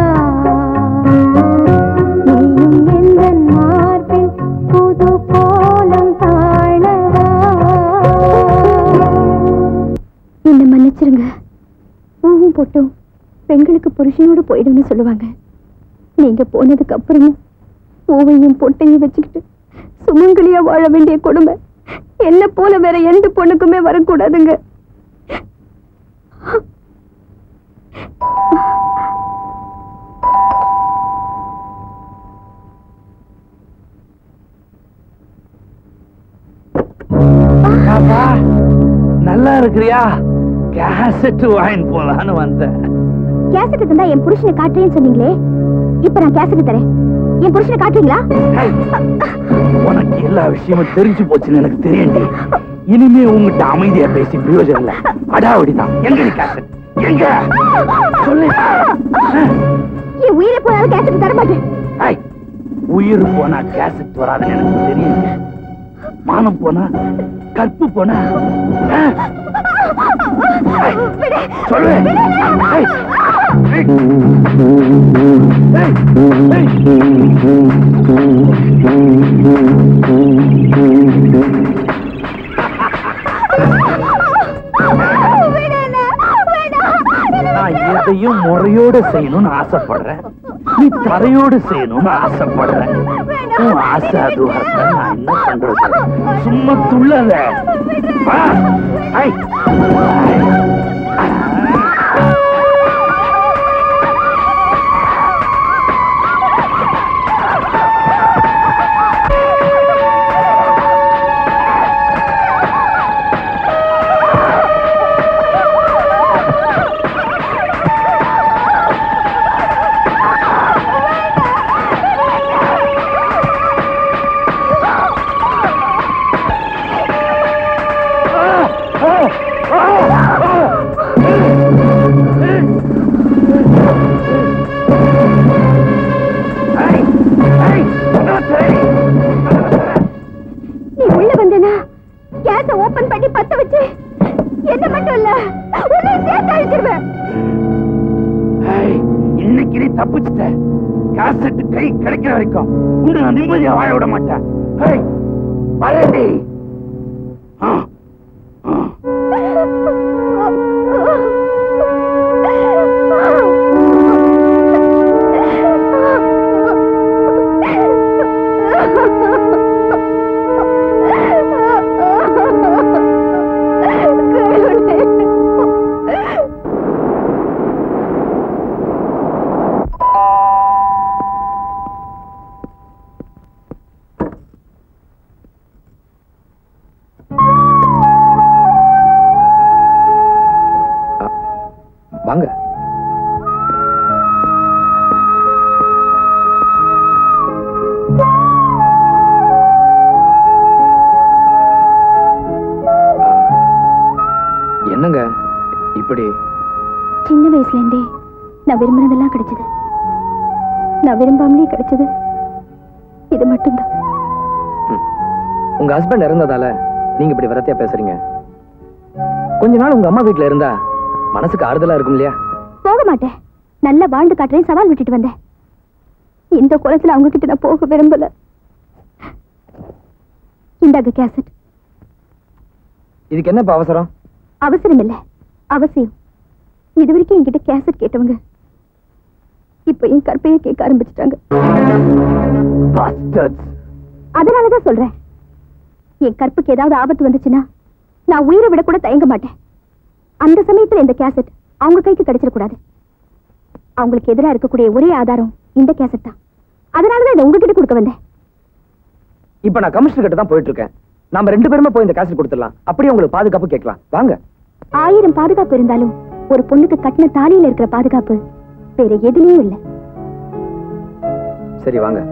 நீயும் எந்தன் மார்பில் புது கோலம் காணவா என்ன மன்னிச்சிருங்க பூவும் பொட்டும் பெண்களுக்கு புருஷனோடு போயிடும்னு சொல்லுவாங்க நீங்க போனதுக்கு அப்புறமும் பூவையும் பொட்டையும் வச்சுக்கிட்டு சுமங்கலியா வாழ வேண்டிய கொடுமை என்ன போல வேற எந்த பொண்ணுக்குமே வரக்கூடாதுங்க பாப்பா நல்லா இருக்கிறியா கேசட் வாங்கிட்டு போலான்னு வந்தேன் கேசட் தந்தா என் புருஷனை காட்டுறேன்னு சொன்னீங்களே இப்ப நான் கேசட் தரேன் என் புருஷனை காட்டுறீங்களா உனக்கு எல்லா விஷயமும் தெரிஞ்சு போச்சுன்னு எனக்கு தெரியும்டி இனிமே உங்ககிட்ட அமைதியா பேசி பிரயோஜனம் இல்ல அடாவடிதான் எங்க நீ கேசட் எங்க சொல்லு என் உயிரை போனாலும் கேசட் தர மாட்டேன் ஏய், உயிர் போனா கேசட் வராதுன்னு எனக்கு தெரியும் மானம் போனா கற்பு போனா ஆ? ஏய், சொல்லு ஏய், ஏய். ஏய், நான் எதையும் முறையோட செய்யணும்னு ஆசைப்படுறேன் நீ தரையோடு செய்யணும்னு ஆசைப்படுறேன் உன் ஆசை அதுவா இருந்தா நான் என்ன பண்றது சும்மா துள்ளல வா. ஐ. நீ உள்ள வந்தனா கேஸ ஓபன் பண்ணி பத்த வச்சு என்ன மட்டும் இல்ல உன்னை சேர்த்து அழிச்சிருவேன் ஏய், இன்னைக்கு நீ தப்பிச்சிட்ட காசெட்டு கை கிடைக்கிற வரைக்கும் உன்னை நான் நிம்மதியா வாழ விட மாட்டேன் ஏய், வரேன்டி. ஆ, ஆ. வாங்க என்னங்க இப்படி சின்ன வயசுல இருந்தே நான் விரும்பினதெல்லாம் கிடைச்சது நான் விரும்பாமலே கிடைச்சது இது மட்டும்தான் உங்க ஹஸ்பண்ட் இறந்ததால நீங்க இப்படி வரத்தையா பேசுறீங்க கொஞ்ச நாள் உங்க அம்மா வீட்ல இருந்தா மனசுக்கு ஆறுதலா இருக்கும் இல்லையா போக மாட்டேன் நல்லா வாழ்ந்து காட்டுறேன் சவால் விட்டுட்டு வந்தேன் இந்த குளத்துல அவங்க கிட்ட நான் போக விரும்பல இந்தாங்க கேசட் இதுக்கு என்ன இப்ப அவசரம் அவசரம் இல்ல அவசியம் இது வரைக்கும் என்கிட்ட கேசட் கேட்டவங்க இப்ப என் கற்பையை கேட்க ஆரம்பிச்சிட்டாங்க Bastards. அதனாலதான் சொல்றேன் என் கற்புக்கு ஏதாவது ஆபத்து வந்துச்சுன்னா நான் உயிரை விட கூட தயங்க மாட்டேன் அந்த சமயத்துல இந்த கேசட் அவங்க கைக்கு கிடைச்சிடக்கூடாது அவங்களுக்கு எதிரா இருக்கக்கூடிய ஒரே ஆதாரம் இந்த கேசட் தான் அதனாலதான் இதை உங்ககிட்ட கொடுக்க வந்தேன் இப்ப நான் கமிஷனர் கிட்ட தான் போயிட்டு இருக்கேன் நாம ரெண்டு பேருமே போய் இந்த கேசட் கொடுத்துடலாம் அப்படியே உங்களுக்கு பாதுகாப்பு கேட்கலாம் வாங்க ஆயிரம் பாதுகாப்பு இருந்தாலும் ஒரு பொண்ணுக்கு கட்டின தாலியில இருக்கிற பாதுகாப்பு வேற எதுலயும் இல்ல சரி வாங்க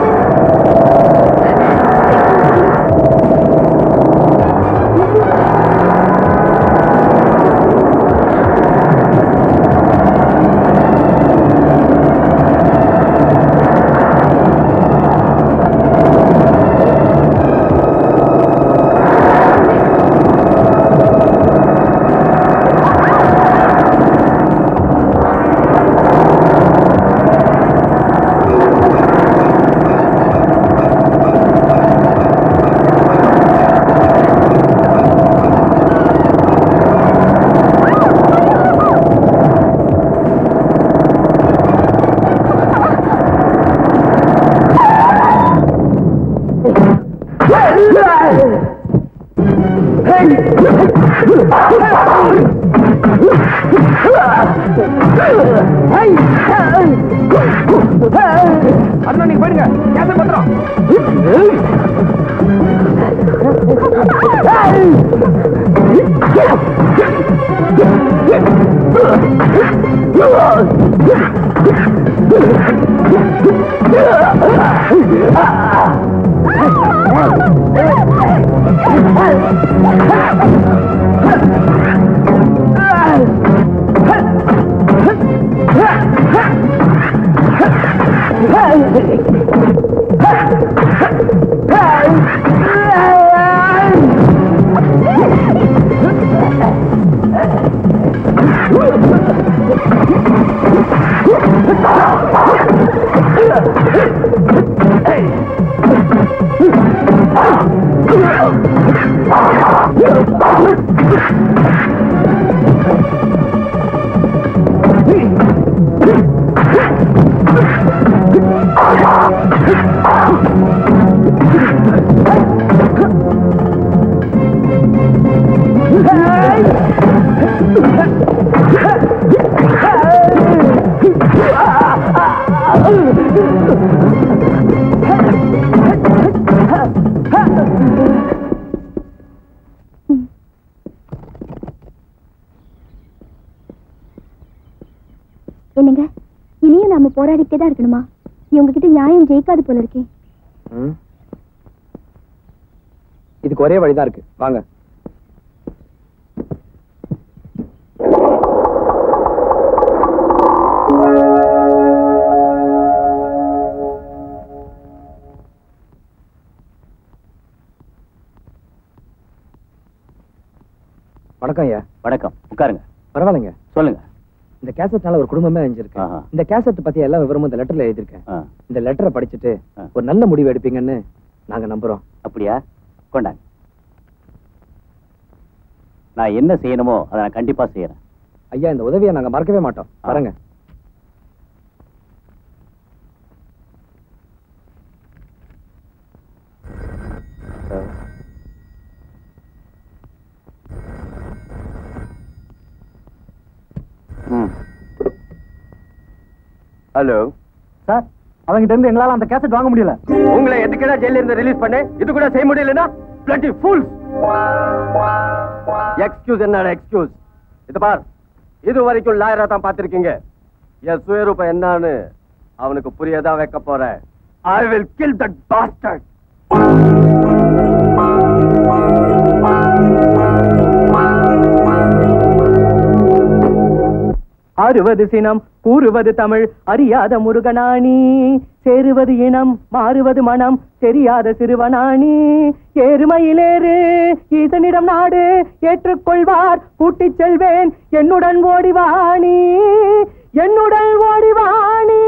ஆ அதெல்லாம் நீங்க போயிடுங்க கேன்சல் பண்றோம் என்னங்க இனியும் நாம போராடிட்டே தான் இருக்கணுமா இவங்க கிட்ட நியாயம் ஜெயிக்காது போல இருக்கே ம். இதுக்கு ஒரே வழிதான் இருக்கு வாங்க வணக்கம் ஐயா வணக்கம் உட்காருங்க பரவாயில்லைங்க சொல்லுங்க இந்த கேசட்னால ஒரு குடும்பமே அழிஞ்சிருக்கு ஆஹா. இந்த கேசட் பத்தி எல்லா விவரமும் இந்த லெட்டர்ல எழுதியிருக்கேன் ஆ, இந்த லெட்டரை படிச்சுட்டு ஆ. ஒரு நல்ல முடிவு எடுப்பீங்கன்னு நாங்க நம்புறோம் அப்படியா கொண்டாங்க நான் என்ன செய்யணுமோ அதை நான் கண்டிப்பா செய்யறேன் ஐயா இந்த உதவியை நாங்க மறக்கவே மாட்டோம் ஆ. வரங்க ஹலோ சார் அவங்கிட்ட இருந்து எங்களால அந்த கேசட் வாங்க முடியல உங்களை எதுக்குடா ஜெயில இருந்து ரிலீஸ் பண்ணு இது கூட செய்ய முடியலனா பிளட்டி ஃபூல்ஸ் எக்ஸ்கியூஸ் என்னடா எக்ஸ்கியூஸ் இது பார் இது வரைக்கும் லாயரா தான் பார்த்திருக்கீங்க என் சுயரூபம் என்னன்னு அவனுக்கு புரியதா வைக்க போறேன் I will kill that bastard ஆறுவது சினம் கூறுவது தமிழ் அறியாத முருகனாணி சேருவது இனம் மாறுவது மனம் தெரியாத சிறுவனாணி ஏறுமையிலேறு ஈசனிடம் நாடு ஏற்றுக்கொள்வார் கூட்டிச் செல்வேன் என்னுடன் ஓடிவாணி என்னுடன் ஓடிவாணி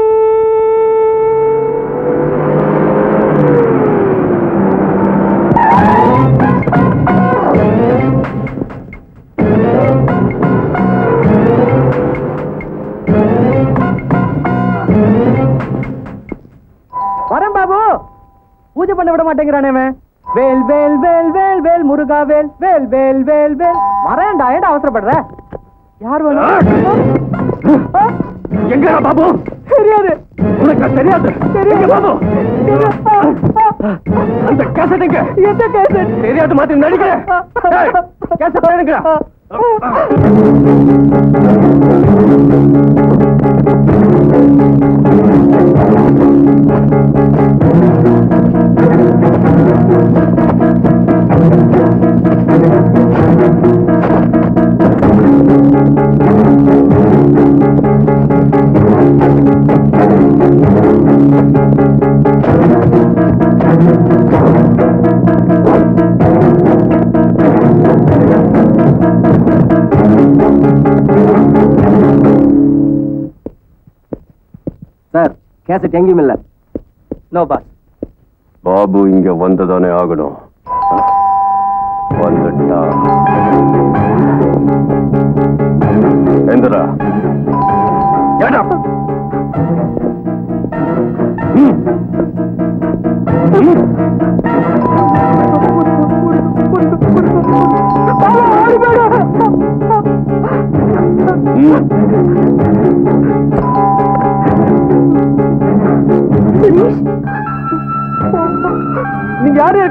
வரேன் பாபு பூஜை பண்ண விட மாட்டேங்கிறானே அவன். வேல் வேல் வேல் வேல் வேல் முருகா வேல் வேல் வேல் வேல் வேல் வரேன்டா ஏன்டா அவசரப்படுற யார் வேணும் ஆ? எங்க பாபு தெரியாது உனக்கு தெரியாது தெரியாது பாபு ஆ, ஆ, அந்த கேசட் எங்க எந்த கேசட் தெரியாது மாதிரி நடிக்கிறேன் டேய், கேசட் எடுக்கிறேன் சார் கேசட் எங்கேயும் இல்ல நோ பாஸ் பாபு இங்க வந்துதானே ஆகணும் வந்துட்டா எந்திரா ஏடா ஆ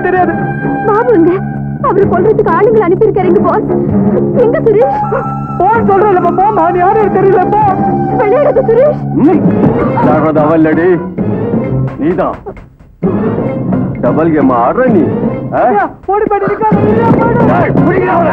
தெரியாது பாபு எங்க அவரு கொல்றதுக்கு ஆளுங்களை அனுப்பியிருக்காருங்க பாஸ் எங்க சுரேஷ் போன் சொல்றேன் போமா நீ யாரும் தெரியல போ விளையாடுது சுரேஷ் ಜಾಗದ ಅವಲ್ಲಡಿ ನೀದ ಡಬಲ್ ಗೇಮ್ ಆಡ್ರ ನೀ ಆ? ஓடி போயிட்டு இருக்காரு ಏಯ್, ಹುಡುಗಿ ಅವ್ರೆ.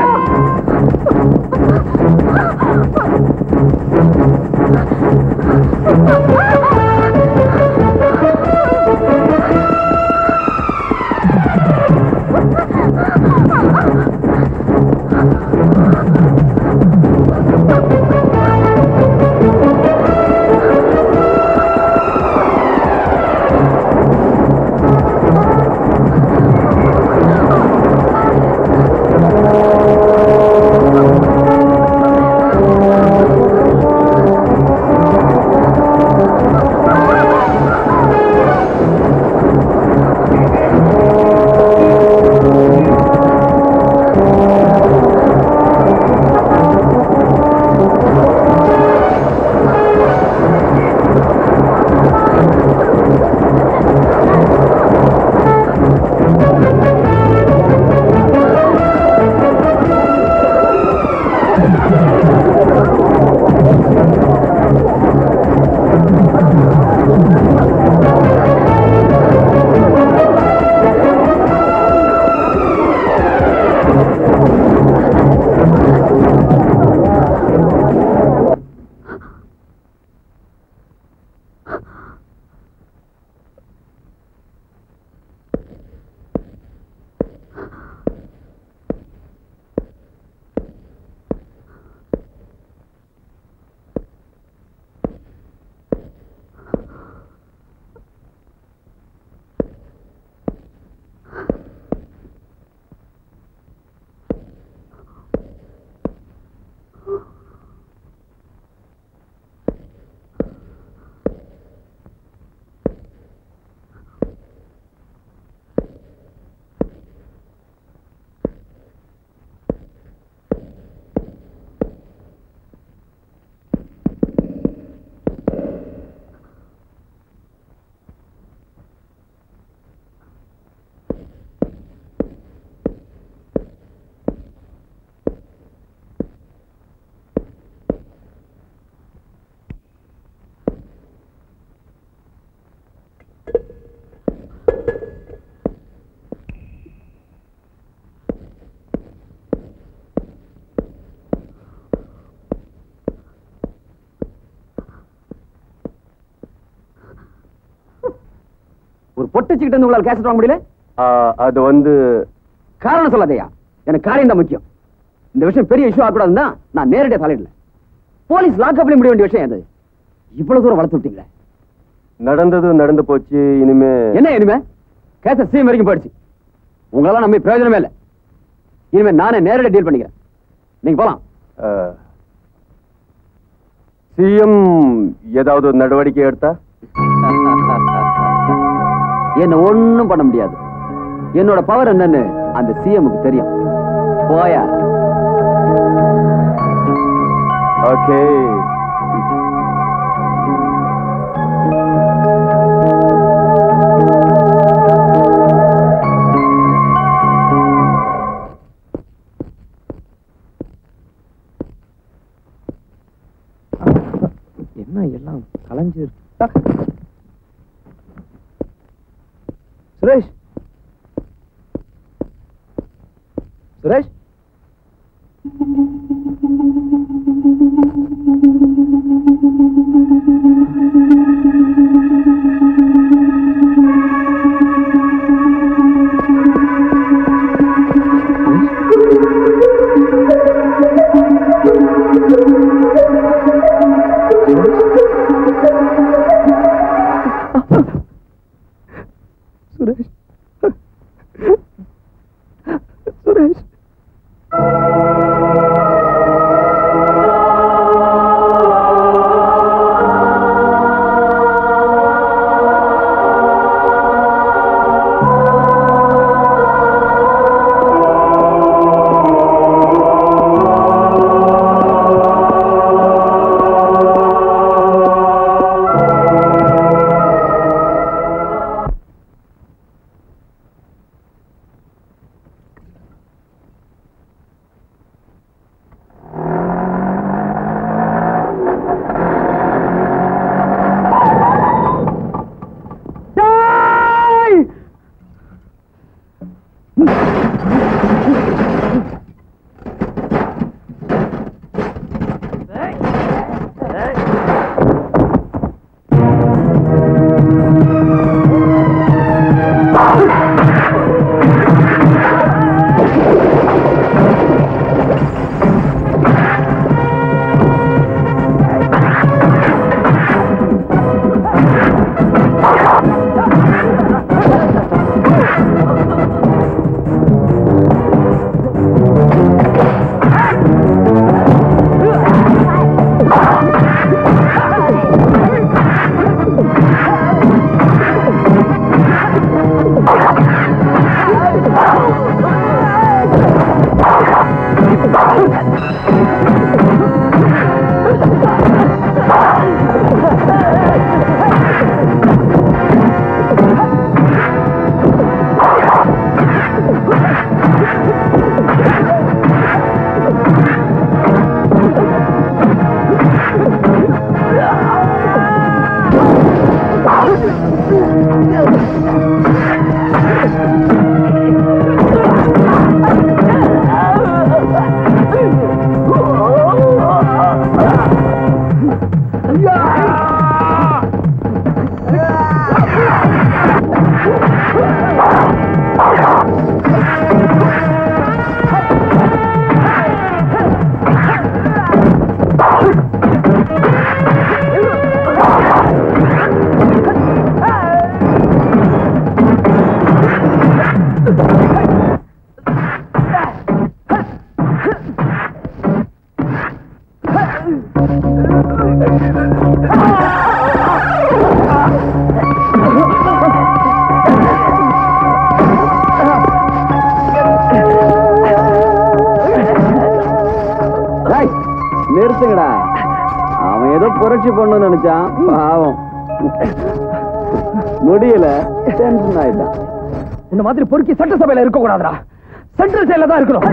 ஒரு பொட்டச்சிக்கிட்ட இருந்து உங்களால் கேசட் வாங்க முடியல ಆ, ಅದು ಒಂದು காரணம் சொல்லாதையா எனக்கு காரியம் தான் முக்கியம் இந்த விஷயம் பெரிய இஷ்யூ ஆகக்கூடாதுன்னு தான் நான் நேரடியாக தலையிடல போலீஸ் லாக்அப்ல முடிய வேண்டிய விஷயம் அது இவ்வளவு தூரம் வளர்த்து விட்டீங்களே நடந்தது நடந்து போச்சு இனிமே என்ன இனிமே கேச சீம் வரைக்கும் போயிடுச்சு உங்களால நம்ம பிரயோஜனமே இல்லை இனிமே நானே நேரடியாக டீல் பண்ணிக்கிறேன் நீங்க போலாம் சிஎம் ஏதாவது நடவடிக்கை எடுத்தா என்ன ஒண்ணும் பண்ண முடியாது என்னோட பவர் என்னன்னு அந்த சிஎம்க்கு தெரியும் போயா ஓகே என்ன எல்லாம் கலைஞ்சு சுரேஷ் சுரேஷ் சுரேஷ் சுரேஷ் டேய், நிறுத்துங்கடா அவன் ஏதோ புரட்சி பண்ணணும்னு நினைச்சான் பாவம் முடியல டென்ஷன் ஆயிட்டான் இந்த மாதிரி பொறுக்கி சட்டசபையில இருக்க கூடாதுடா சென்ட்ரல் ஜெயில தான் இருக்கணும்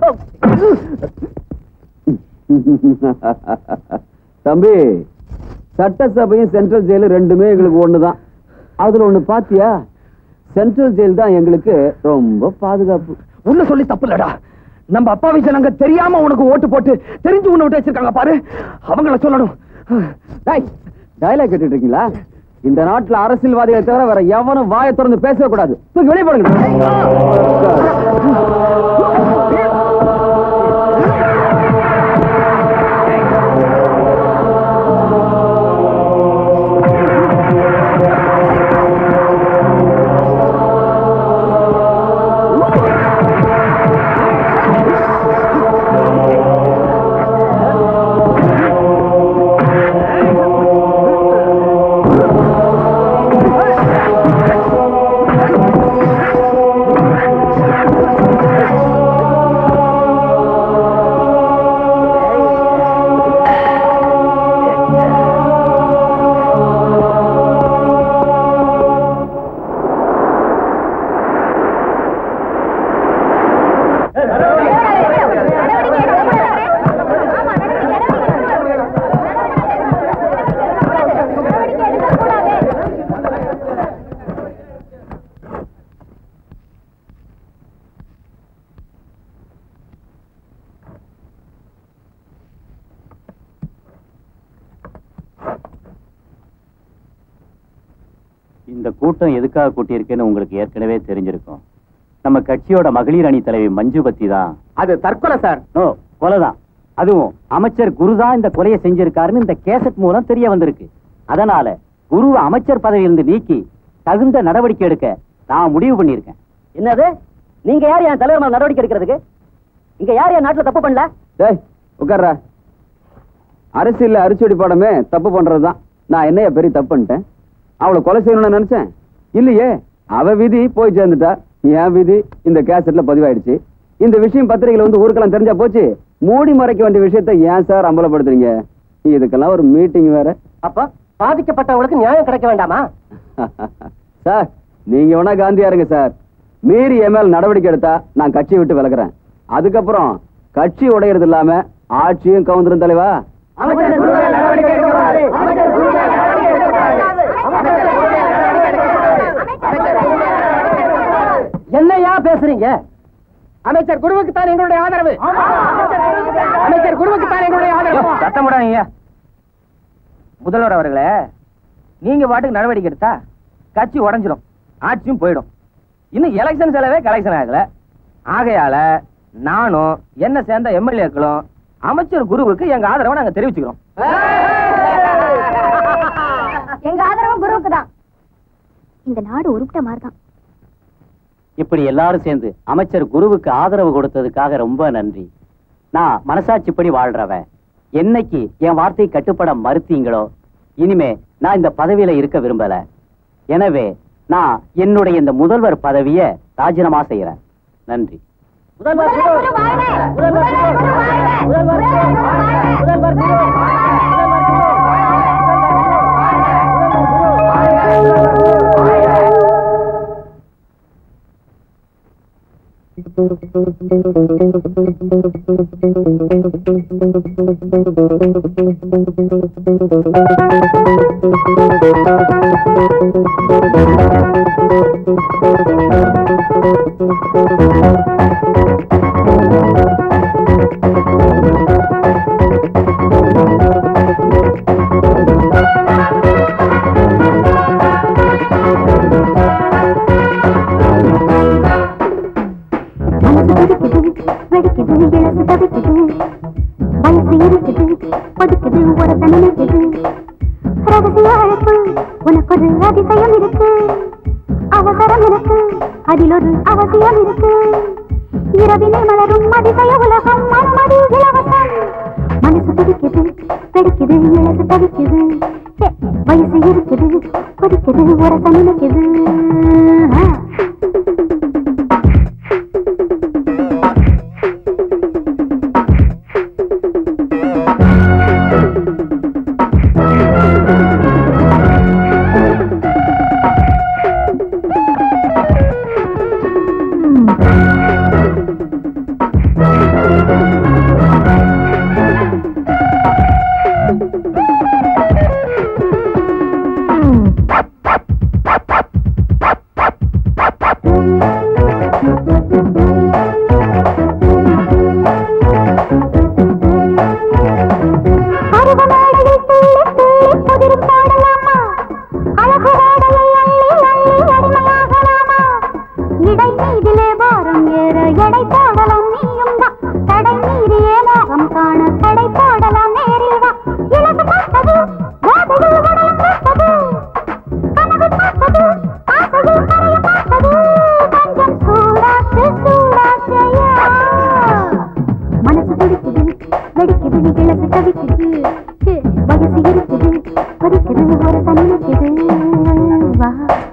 தம்பி சட்டசபையும் சென்ட்ரல் ஜெயிலும் ரெண்டுமே எங்களுக்கு ஒண்ணுதான் அதுல ஒண்ணு பாத்தியா சென்ட்ரல் ஜெயில் தான் எங்களுக்கு ரொம்ப பாதுகாப்பு உன்ன சொல்லி தப்பு இல்லடா நம்ம அப்பாவி ஜனங்க தெரியாம உனக்கு ஓட்டு போட்டு தெரிஞ்சு உன்னை விட்டு வச்சிருக்காங்க பாரு அவங்கள சொல்லணும் டயலாக் கேட்டுட்டு இருக்கீங்களா இந்த நாட்டுல அரசியல்வாதிகளை தவிர வேற எவனும் வாயை திறந்து பேசவே கூடாது தூக்கி வெளியே போடுங்க இந்த கூட்டம் எதுக்காக கூட்டியிருக்குன்னு உங்களுக்கு ஏற்கனவே தெரிஞ்சிருக்கும் நம்ம கட்சியோட மகளிர் அணி தலைவி மஞ்சு பத்தி தான் அது தற்கொலை சார் ஓ கொலைதான் அதுவும் அமைச்சர் குரு தான் இந்த கொலையை செஞ்சிருக்காருன்னு இந்த கேசட் மூலம் தெரிய வந்திருக்கு அதனால குருவை அமைச்சர் பதவியிலிருந்து நீக்கி தகுந்த நடவடிக்கை எடுக்க நான் முடிவு பண்ணியிருக்கேன் என்னது நீங்க யார் என் தலைவர் மேல நடவடிக்கை எடுக்கிறதுக்கு இங்க யார் என் நாட்டுல தப்பு பண்ணல டேய் உட்கார்றா அரசியல்ல அரிச்சொடி பாடமே தப்பு பண்றதுதான் நான் என்னைய பெரிய தப்பு பண்ணிட்டேன் அவளை கொலை செய்யணும்னு நினைச்சேன் இல்லையே அவ விதி போய் சேர்ந்துட்டா என் விதி இந்த கேசட்ல பதிவாயிடுச்சு இந்த விஷயம் பத்திரிகையில வந்து ஊருக்கெல்லாம் தெரிஞ்சா போச்சு மூடி மறைக்க வேண்டிய விஷயத்தை ஏன் சார் அம்பலப்படுத்துறீங்க இதுக்கெல்லாம் ஒரு மீட்டிங் வேற அப்ப பாதிக்கப்பட்டவங்களுக்கு நியாயம் கிடைக்க வேண்டாமா சார் நீங்க வேணா காந்தியா இருங்க சார் மீறி என் மேல் நடவடிக்கை எடுத்தா நான் கட்சியை விட்டு விலகுறேன் அதுக்கப்புறம் கட்சி உடையறது இல்லாம ஆட்சியும் கவுந்துரும் தலைவா என்னையா பேசுறீங்க அமைச்சர் குருவுக்கு தான் எங்களுடைய ஆதரவு அமைச்சர் குருவுக்கு தான் எங்களுடைய ஆதரவு சத்தம் போடாதீங்க முதல்வர் அவர்களே நீங்க பாட்டுக்கு நடவடிக்கை எடுத்தா கட்சி உடைஞ்சிரும் ஆட்சியும் போயிடும் இன்னும் எலெக்ஷன் செலவே கலெக்ஷன் ஆகல ஆகையால நானும் என்ன சேர்ந்த எம்எல்ஏக்களும் அமைச்சர் குருவுக்கு எங்க ஆதரவை நாங்க தெரிவிச்சுக்கிறோம் எங்க ஆதரவு குருவுக்கு தான் இந்த நாடு உருப்பிட்ட மாதிரி தான் இப்படி எல்லாரும் சேர்ந்து அமைச்சர் குருவுக்கு ஆதரவு கொடுத்ததுக்காக ரொம்ப நன்றி நான் மனசாட்சிப்படி வாழ்றவன் என்னைக்கு என் வார்த்தை கட்டுப்பட மறுத்தீங்களோ இனிமே நான் இந்த பதவியில இருக்க விரும்பல எனவே நான் என்னுடைய இந்த முதல்வர் பதவியை ராஜினாமா செய்யறேன் நன்றி முதல்வர் குரு வாழ்க! முதல்வர் குரு வாழ்க! வெடிக்குது இழந்து தவிக்குது வயசு இருக்குது ஒதுக்குது ஒரு நினைக்குது ரகசிய அழைப்பு உனக்கு ஒரு அதிசயம் இருக்கு அவசரம் இருக்கு அதில் ஒரு அவசியம் இருக்கு இரவினை மலரும் அதிசய உலகம் மனமதி இலவசம் மனசு துடிக்குது வெடிக்குது இழந்து தவிக்குது ஹே, வயசு இருக்குது கொதிக்குது ஒரு நினைக்குது ஆ. அருகமேடையில் துள்ளி துள்ளி குதிரும் பாடலாமா அழகு வாடையை அள்ளி அள்ளி அடிமையாகலாமா இடை மீதிலே வாரம் ஏற எடை போடலாம் நீயும் வா தடை மீறியே மோகம் காண தடை போடலாம் நேரில் வா இலகு பார்த்தது போதையில் உடலம் பார்த்தது கனவு பார்த்தது ஆசையில் கரைய பார்த்தது கொஞ்சம் சூடாச்சு சூடாச்சையா மனசு துடிக்குது வெடிக்குது கிழக்கு தவிக்குது ஹே, வயசு இருக்குது கொதிக்குது ஒரு சனிக்குது வா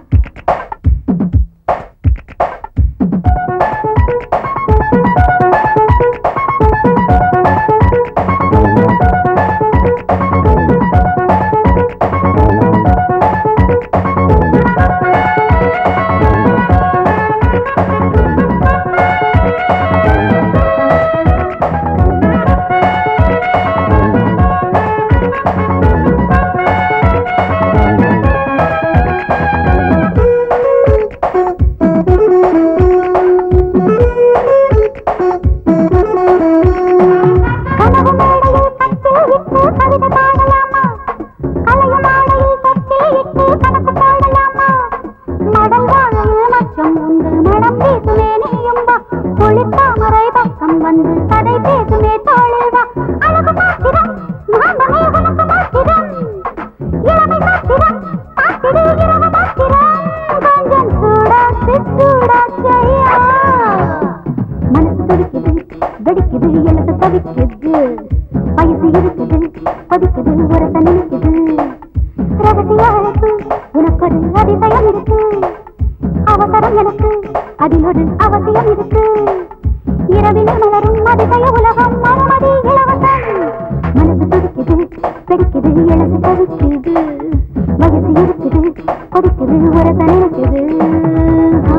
கனவு மேடையில் பட்டில் இட்டு கவிதை பாடலாமா கலையும் ஆடையில் தொட்டில் இட்டு கணக்கு போடலாமா மடல் வாழையில் மச்சம் உண்டு மனம் பேசுமே நீயும் வா குளித்தாமரை பக்கம் வந்து கதை பேசுமே தோளில் வா அழகு மாத்திரம் மாந்தமே உனக்கு மாத்திரம் இளமை மாத்திரம் பார்த்திடு இரவு மாத்திரம் கொஞ்சம் சூடாச்சு சூடாச்சையா மனசு துடிக்குது வெடிக்குது எனக்கு தவிக்குது வயசு இருக்குது கொதிக்குது ஒரு நினைக்குது ரகசிய அழைப்பு உனக்கு ஒரு அதிசயம் இருக்கு அவசரம் எனக்கு அதில் ஒரு அவசியம் இருக்கு இரவில் மலரும் அதிசய உலகம் மறுமதி இலவசம் மனசு துடிக்குது வெடிக்குது எனக்கு தவிக்குது வயசு இருக்குது கொதிக்குது ஒரு நினைக்குது ஆ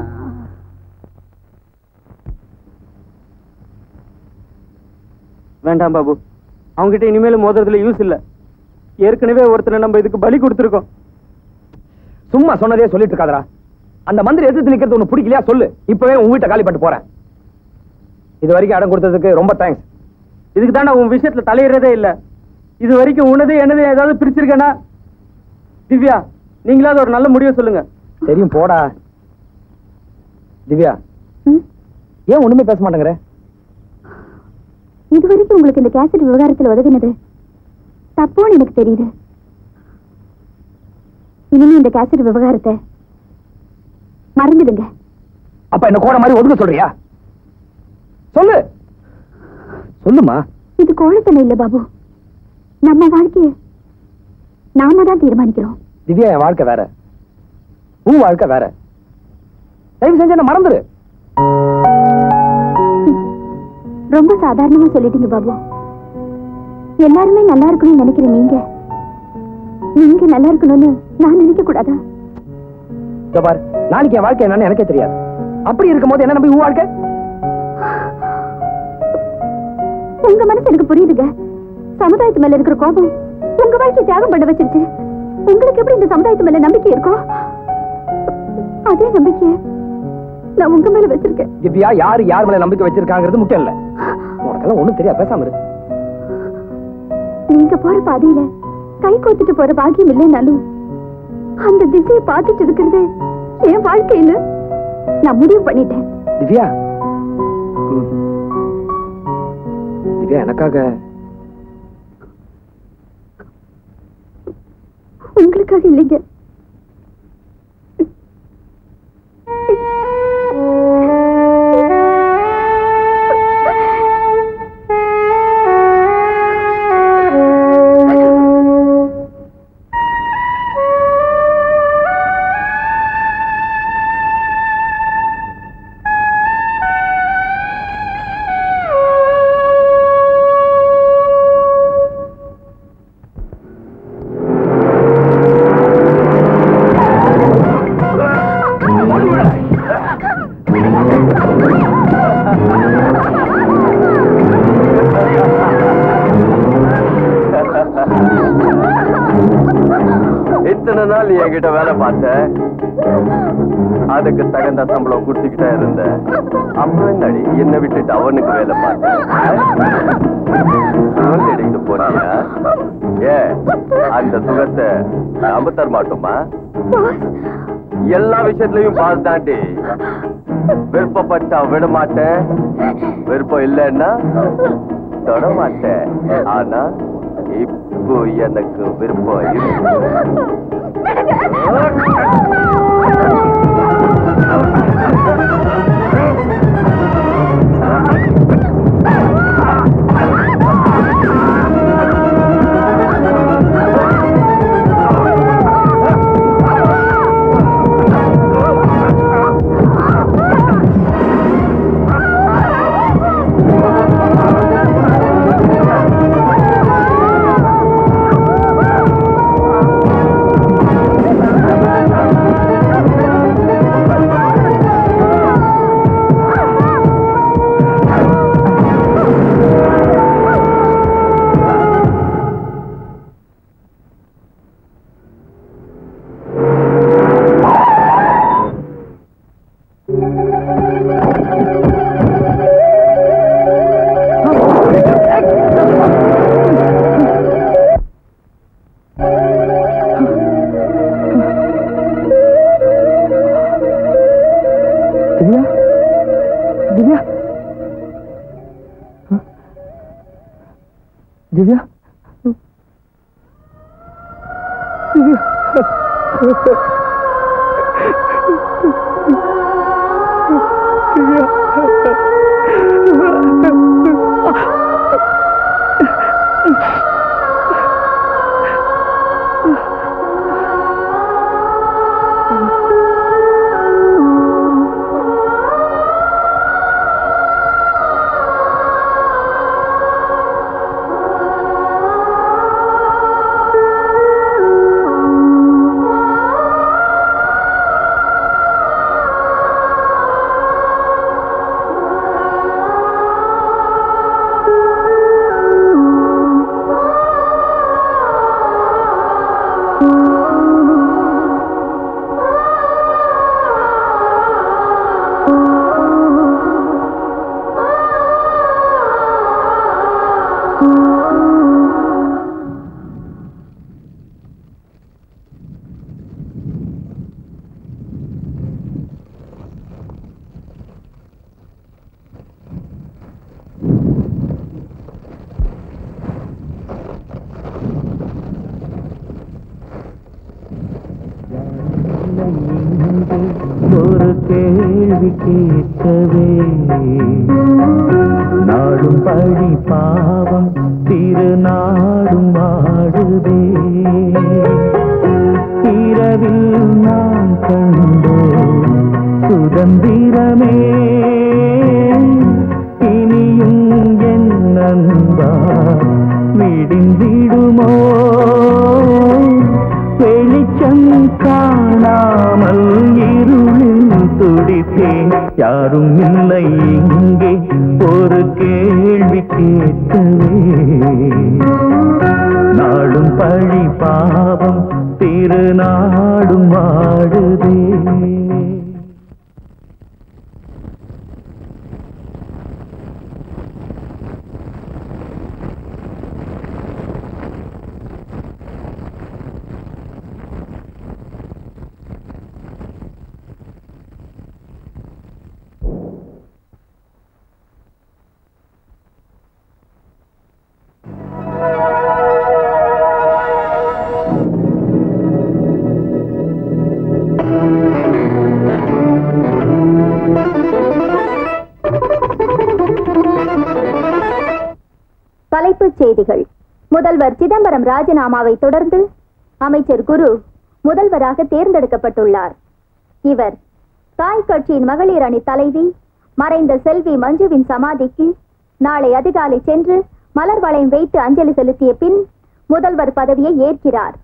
வேண்டாம் பாபு அவங்ககிட்ட இனிமேல் மோதுறதுல யூஸ் இல்ல ஏற்கனவே ஒருத்தனை நம்ம இதுக்கு பலி கொடுத்துருக்கோம் சும்மா சொன்னதே சொல்லிட்டு இருக்காதடா அந்த மந்திரி எதிர்த்து நிக்கிறது உனக்கு பிடிக்கலையா சொல்லு இப்பவே உன் வீட்டை காலி பண்ணிட்டு போறேன் இது வரைக்கும் இடம் கொடுத்ததுக்கு ரொம்ப தேங்க்ஸ் இதுக்கு தான் உன் விஷயத்துல தலையிடுறதே இல்ல இது வரைக்கும் உனது என்னது ஏதாவது பிரிச்சிருக்கேனா திவ்யா நீங்களாவது ஒரு நல்ல முடிவை சொல்லுங்க தெரியும் போடா திவ்யா ம்? ஏன் ஒண்ணுமே பேச மாட்டேங்கிற இதுவரைக்கும் உங்களுக்கு இந்த கேசட் விவகாரத்தில் உதவினது தப்போன்னு எனக்கு தெரியுது இனிமே இந்த கேசட் விவகாரத்தை மறந்துடுங்க அப்ப என்ன கோட மாதிரி ஒதுக்க சொல்றியா சொல்லு சொல்லுமா இது கோழத்தனை இல்ல பாபு நம்ம வாழ்க்கைய நாம தான் தீர்மானிக்கிறோம் திவ்யா என் வாழ்க்கை வேற உன் வாழ்க்கை வேற தயவு செஞ்சு என்ன மறந்துரு ரொம்ப சாதாரணமா சொல்லிட்டீங்க பாபு எல்லாருமே நல்லா இருக்கணும்னு நினைக்கிற நீங்க நீங்க நல்லா இருக்கணும்னு நான் நினைக்க கூடாதா இதோ பாரு நாளைக்கு என் வாழ்க்கை என்னன்னு எனக்கே தெரியாது அப்படி இருக்கும்போது என்ன நம்பி உன் வாழ்க்கை உங்க மனசு எனக்கு புரியுதுங்க சமுதாயத்து மேல இருக்கிற கோபம் உங்க வாழ்க்கையை தியாகம் பண்ண வச்சிருச்சு உங்களுக்கு எப்படி இந்த சமுதாயத்து மேல நம்பிக்கை இருக்கோ அதே நம்பிக்கைய நான் உங்க மேல வச்சிருக்கேன் திவ்யா யாரு யார் மேல நம்பிக்கை வச்சிருக்காங்கிறது முக்கியம் இல்ல உனக்கெல்லாம் ஒண்ணும் தெரியாது பேசாம இரு நீங்க போற பாதையில கை கோத்துட்டு போற பாக்கியம் இல்லைனாலும் அந்த திசையை பார்த்துட்டு இருக்கிறது என் வாழ்க்கைன்னு நான் முடிவு பண்ணிட்டேன் திவ்யா ம். திவ்யா எனக்காக உங்களுக்காக இல்லைங்க இத்தனை நாள் நீ என்கிட்ட வேலை பார்த்த அதுக்கு தகுந்த சம்பளம் கொடுத்துக்கிட்டே இருந்த அப்புறம் என்னடி என்ன விட்டுட்டு அவனுக்கு வேலை பார்த்த சுகம் தேடிக்கிட்டு போனியா ஏ அந்த சுகத்தை நாம தர மாட்டோமா எல்லா விஷயத்துலயும் பாஸ் தாண்டி விருப்பப்பட்டா விட மாட்டேன் விருப்பம் இல்லைன்னா தொட மாட்டேன் ஆனா இப்போ எனக்கு விருப்பம் இருக்கு திவ்யா திவ்யா ஆ? திவ்யா திவ்யா ஒரு கேள்வி கேட்கவே நாடும் பழி பாவம் திருநாடும் வாடுதே இரவில் நாம் கண்டோ சுதந்திரமே இனியும் விடிந்திடுமோ வெளிச்சம் காணாமல் இருளில் துடித்தேன் யாரும் இல்லை இங்கே ஒரு கேள்வி கேட்கவே நாடும் பழி பாவம் திருநாடும் வாழுதே தலைப்புச் செய்திகள் முதல்வர் சிதம்பரம் ராஜினாமாவை தொடர்ந்து அமைச்சர் குரு முதல்வராக தேர்ந்தெடுக்கப்பட்டுள்ளார் இவர் தாய் கட்சியின் மகளிர் அணி தலைவி மறைந்த செல்வி மஞ்சுவின் சமாதிக்கு நாளை அதிகாலை சென்று மலர் வளையம் வைத்து அஞ்சலி செலுத்திய பின் முதல்வர் பதவியை ஏற்கிறார்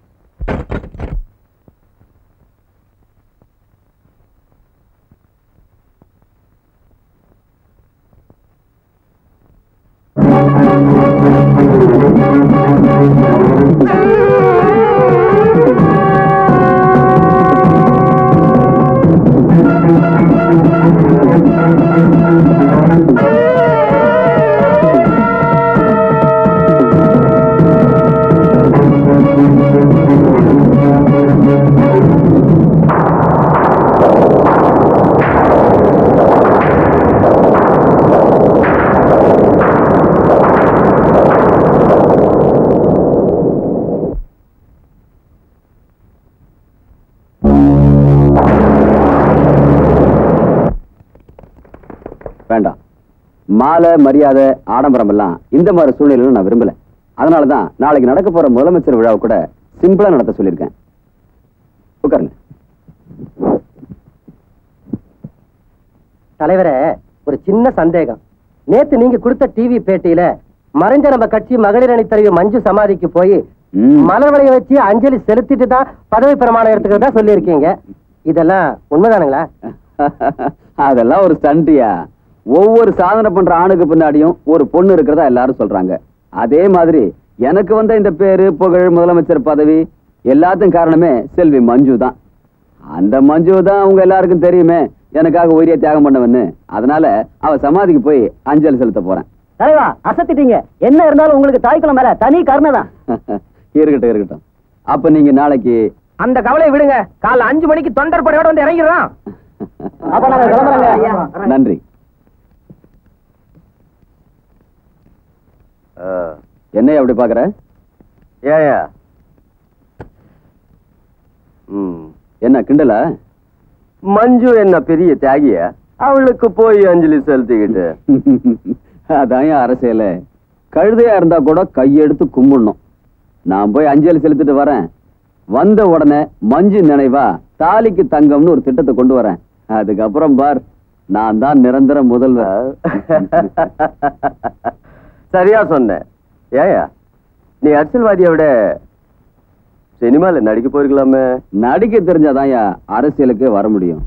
வேண்டாம் மாலை மரியாதை ஆடம்பரம் எல்லாம் இந்த மாதிரி சூழ்நிலையில நான் விரும்பல அதனாலதான் நாளைக்கு நடக்க போற முதலமைச்சர் விழாவை கூட சிம்பிளா நடத்த சொல்லியிருக்கேன் உட்காருங்க தலைவரே ஒரு சின்ன சந்தேகம் நேத்து நீங்க கொடுத்த டிவி பேட்டியில மறைஞ்ச நம்ம கட்சி மகளிர் அணி தலைவி மஞ்சு சமாதிக்கு போய் ம். மலர் வளைய வச்சு அஞ்சலி செலுத்திட்டு தான் பதவி பிரமாணம் எடுத்துக்கிறதா சொல்லியிருக்கீங்க இதெல்லாம் உண்மைதானுங்களா அதெல்லாம் ஒரு ஸ்டண்டியா ஒவ்வொரு சாதனை பண்ற ஆணுக்கு பின்னாடியும் ஒரு பொண்ணு இருக்கிறதா எல்லாரும் சொல்றாங்க அதே மாதிரி எனக்கு வந்த இந்த பேரு புகழ் முதலமைச்சர் பதவி எல்லாத்துக்கும் காரணமே செல்வி மஞ்சு தான் அந்த மஞ்சு தான் உங்க எல்லாருக்கும் தெரியுமே எனக்காக உயிரிய தியாகம் பண்ணவன்னு அதனால அவ சமாதிக்கு போய் அஞ்சலி செலுத்த போறேன் தலைவா அசத்திட்டீங்க என்ன இருந்தாலும் உங்களுக்கு தாய்க்குளம் மேல தனி கருணை தான் இருக்கட்டும் இருக்கட்டும் அப்ப நீங்க நாளைக்கு அந்த கவலையை விடுங்க காலைல அஞ்சு மணிக்கு தொண்டர் படையோட வந்து இறங்கிடுறான் அப்ப நாங்க கிளம்புறோங்க நன்றி என்னைய அப்படி பாக்குற ஏயா ம் என்ன கிண்டலா மஞ்சு என்ன பெரிய தியாகிய அவளுக்கு போய் அஞ்சலி செலுத்திக்கிட்டு அதான் என் அரசியல கழுதையா இருந்தா கூட கையெடுத்து கும்பிடணும் நான் போய் அஞ்சலி செலுத்திட்டு வரேன் வந்த உடனே மஞ்சு நினைவா தாலிக்கு தங்கம்னு ஒரு திட்டத்தை கொண்டு வரேன் அதுக்கப்புறம் பார் நான் தான் நிரந்தர முதல்வர் சரியா சொன்ன ஏயா நீ அரசியல்வாதியை விட சினிமால நடிக்க போயிருக்கலாமே நடிக்க தெரிஞ்சாதான் அரசியலுக்கு வர முடியும்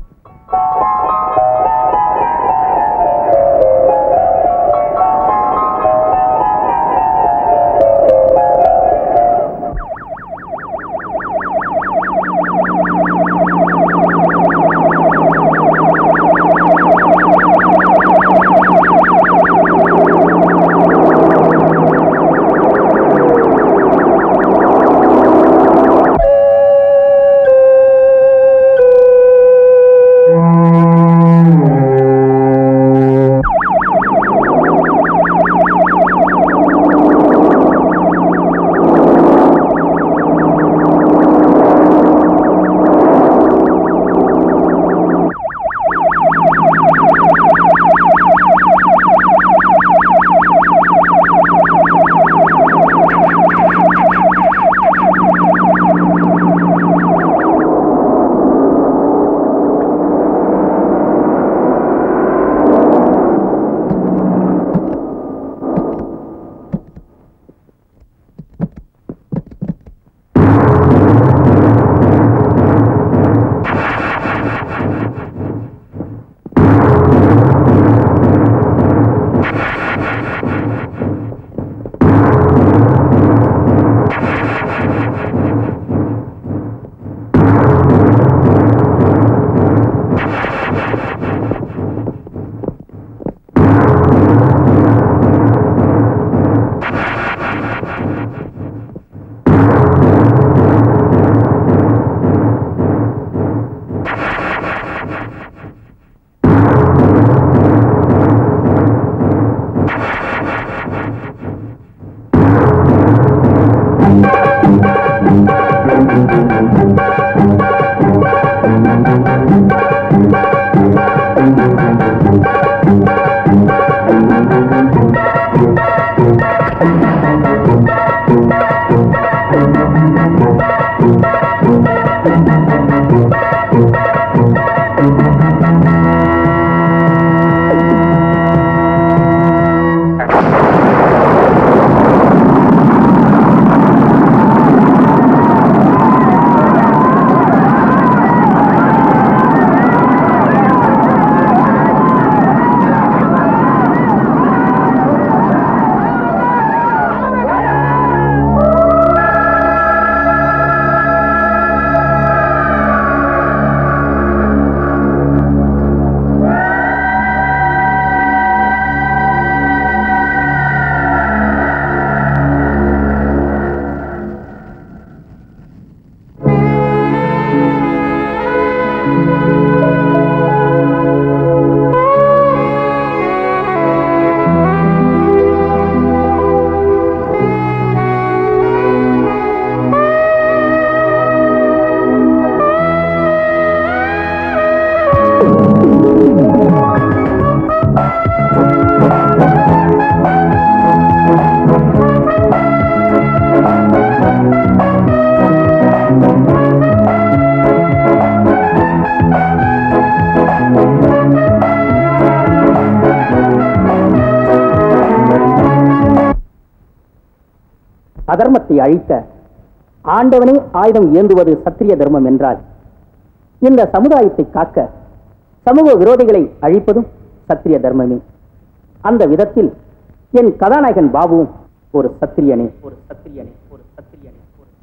அதர்மத்தை அழிக்க ஆண்டவனே ஆயுதம் ஏந்துவது சத்திரிய தர்மம் என்றால் இந்த சமுதாயத்தை காக்க சமூக விரோதிகளை அழிப்பதும் சத்திரிய தர்மமே அந்த விதத்தில் என் கதாநாயகன் பாபுவும் ஒரு சத்திரியனே ஒரு சத்திரியனே ஒரு சத்திரியனே ஒரு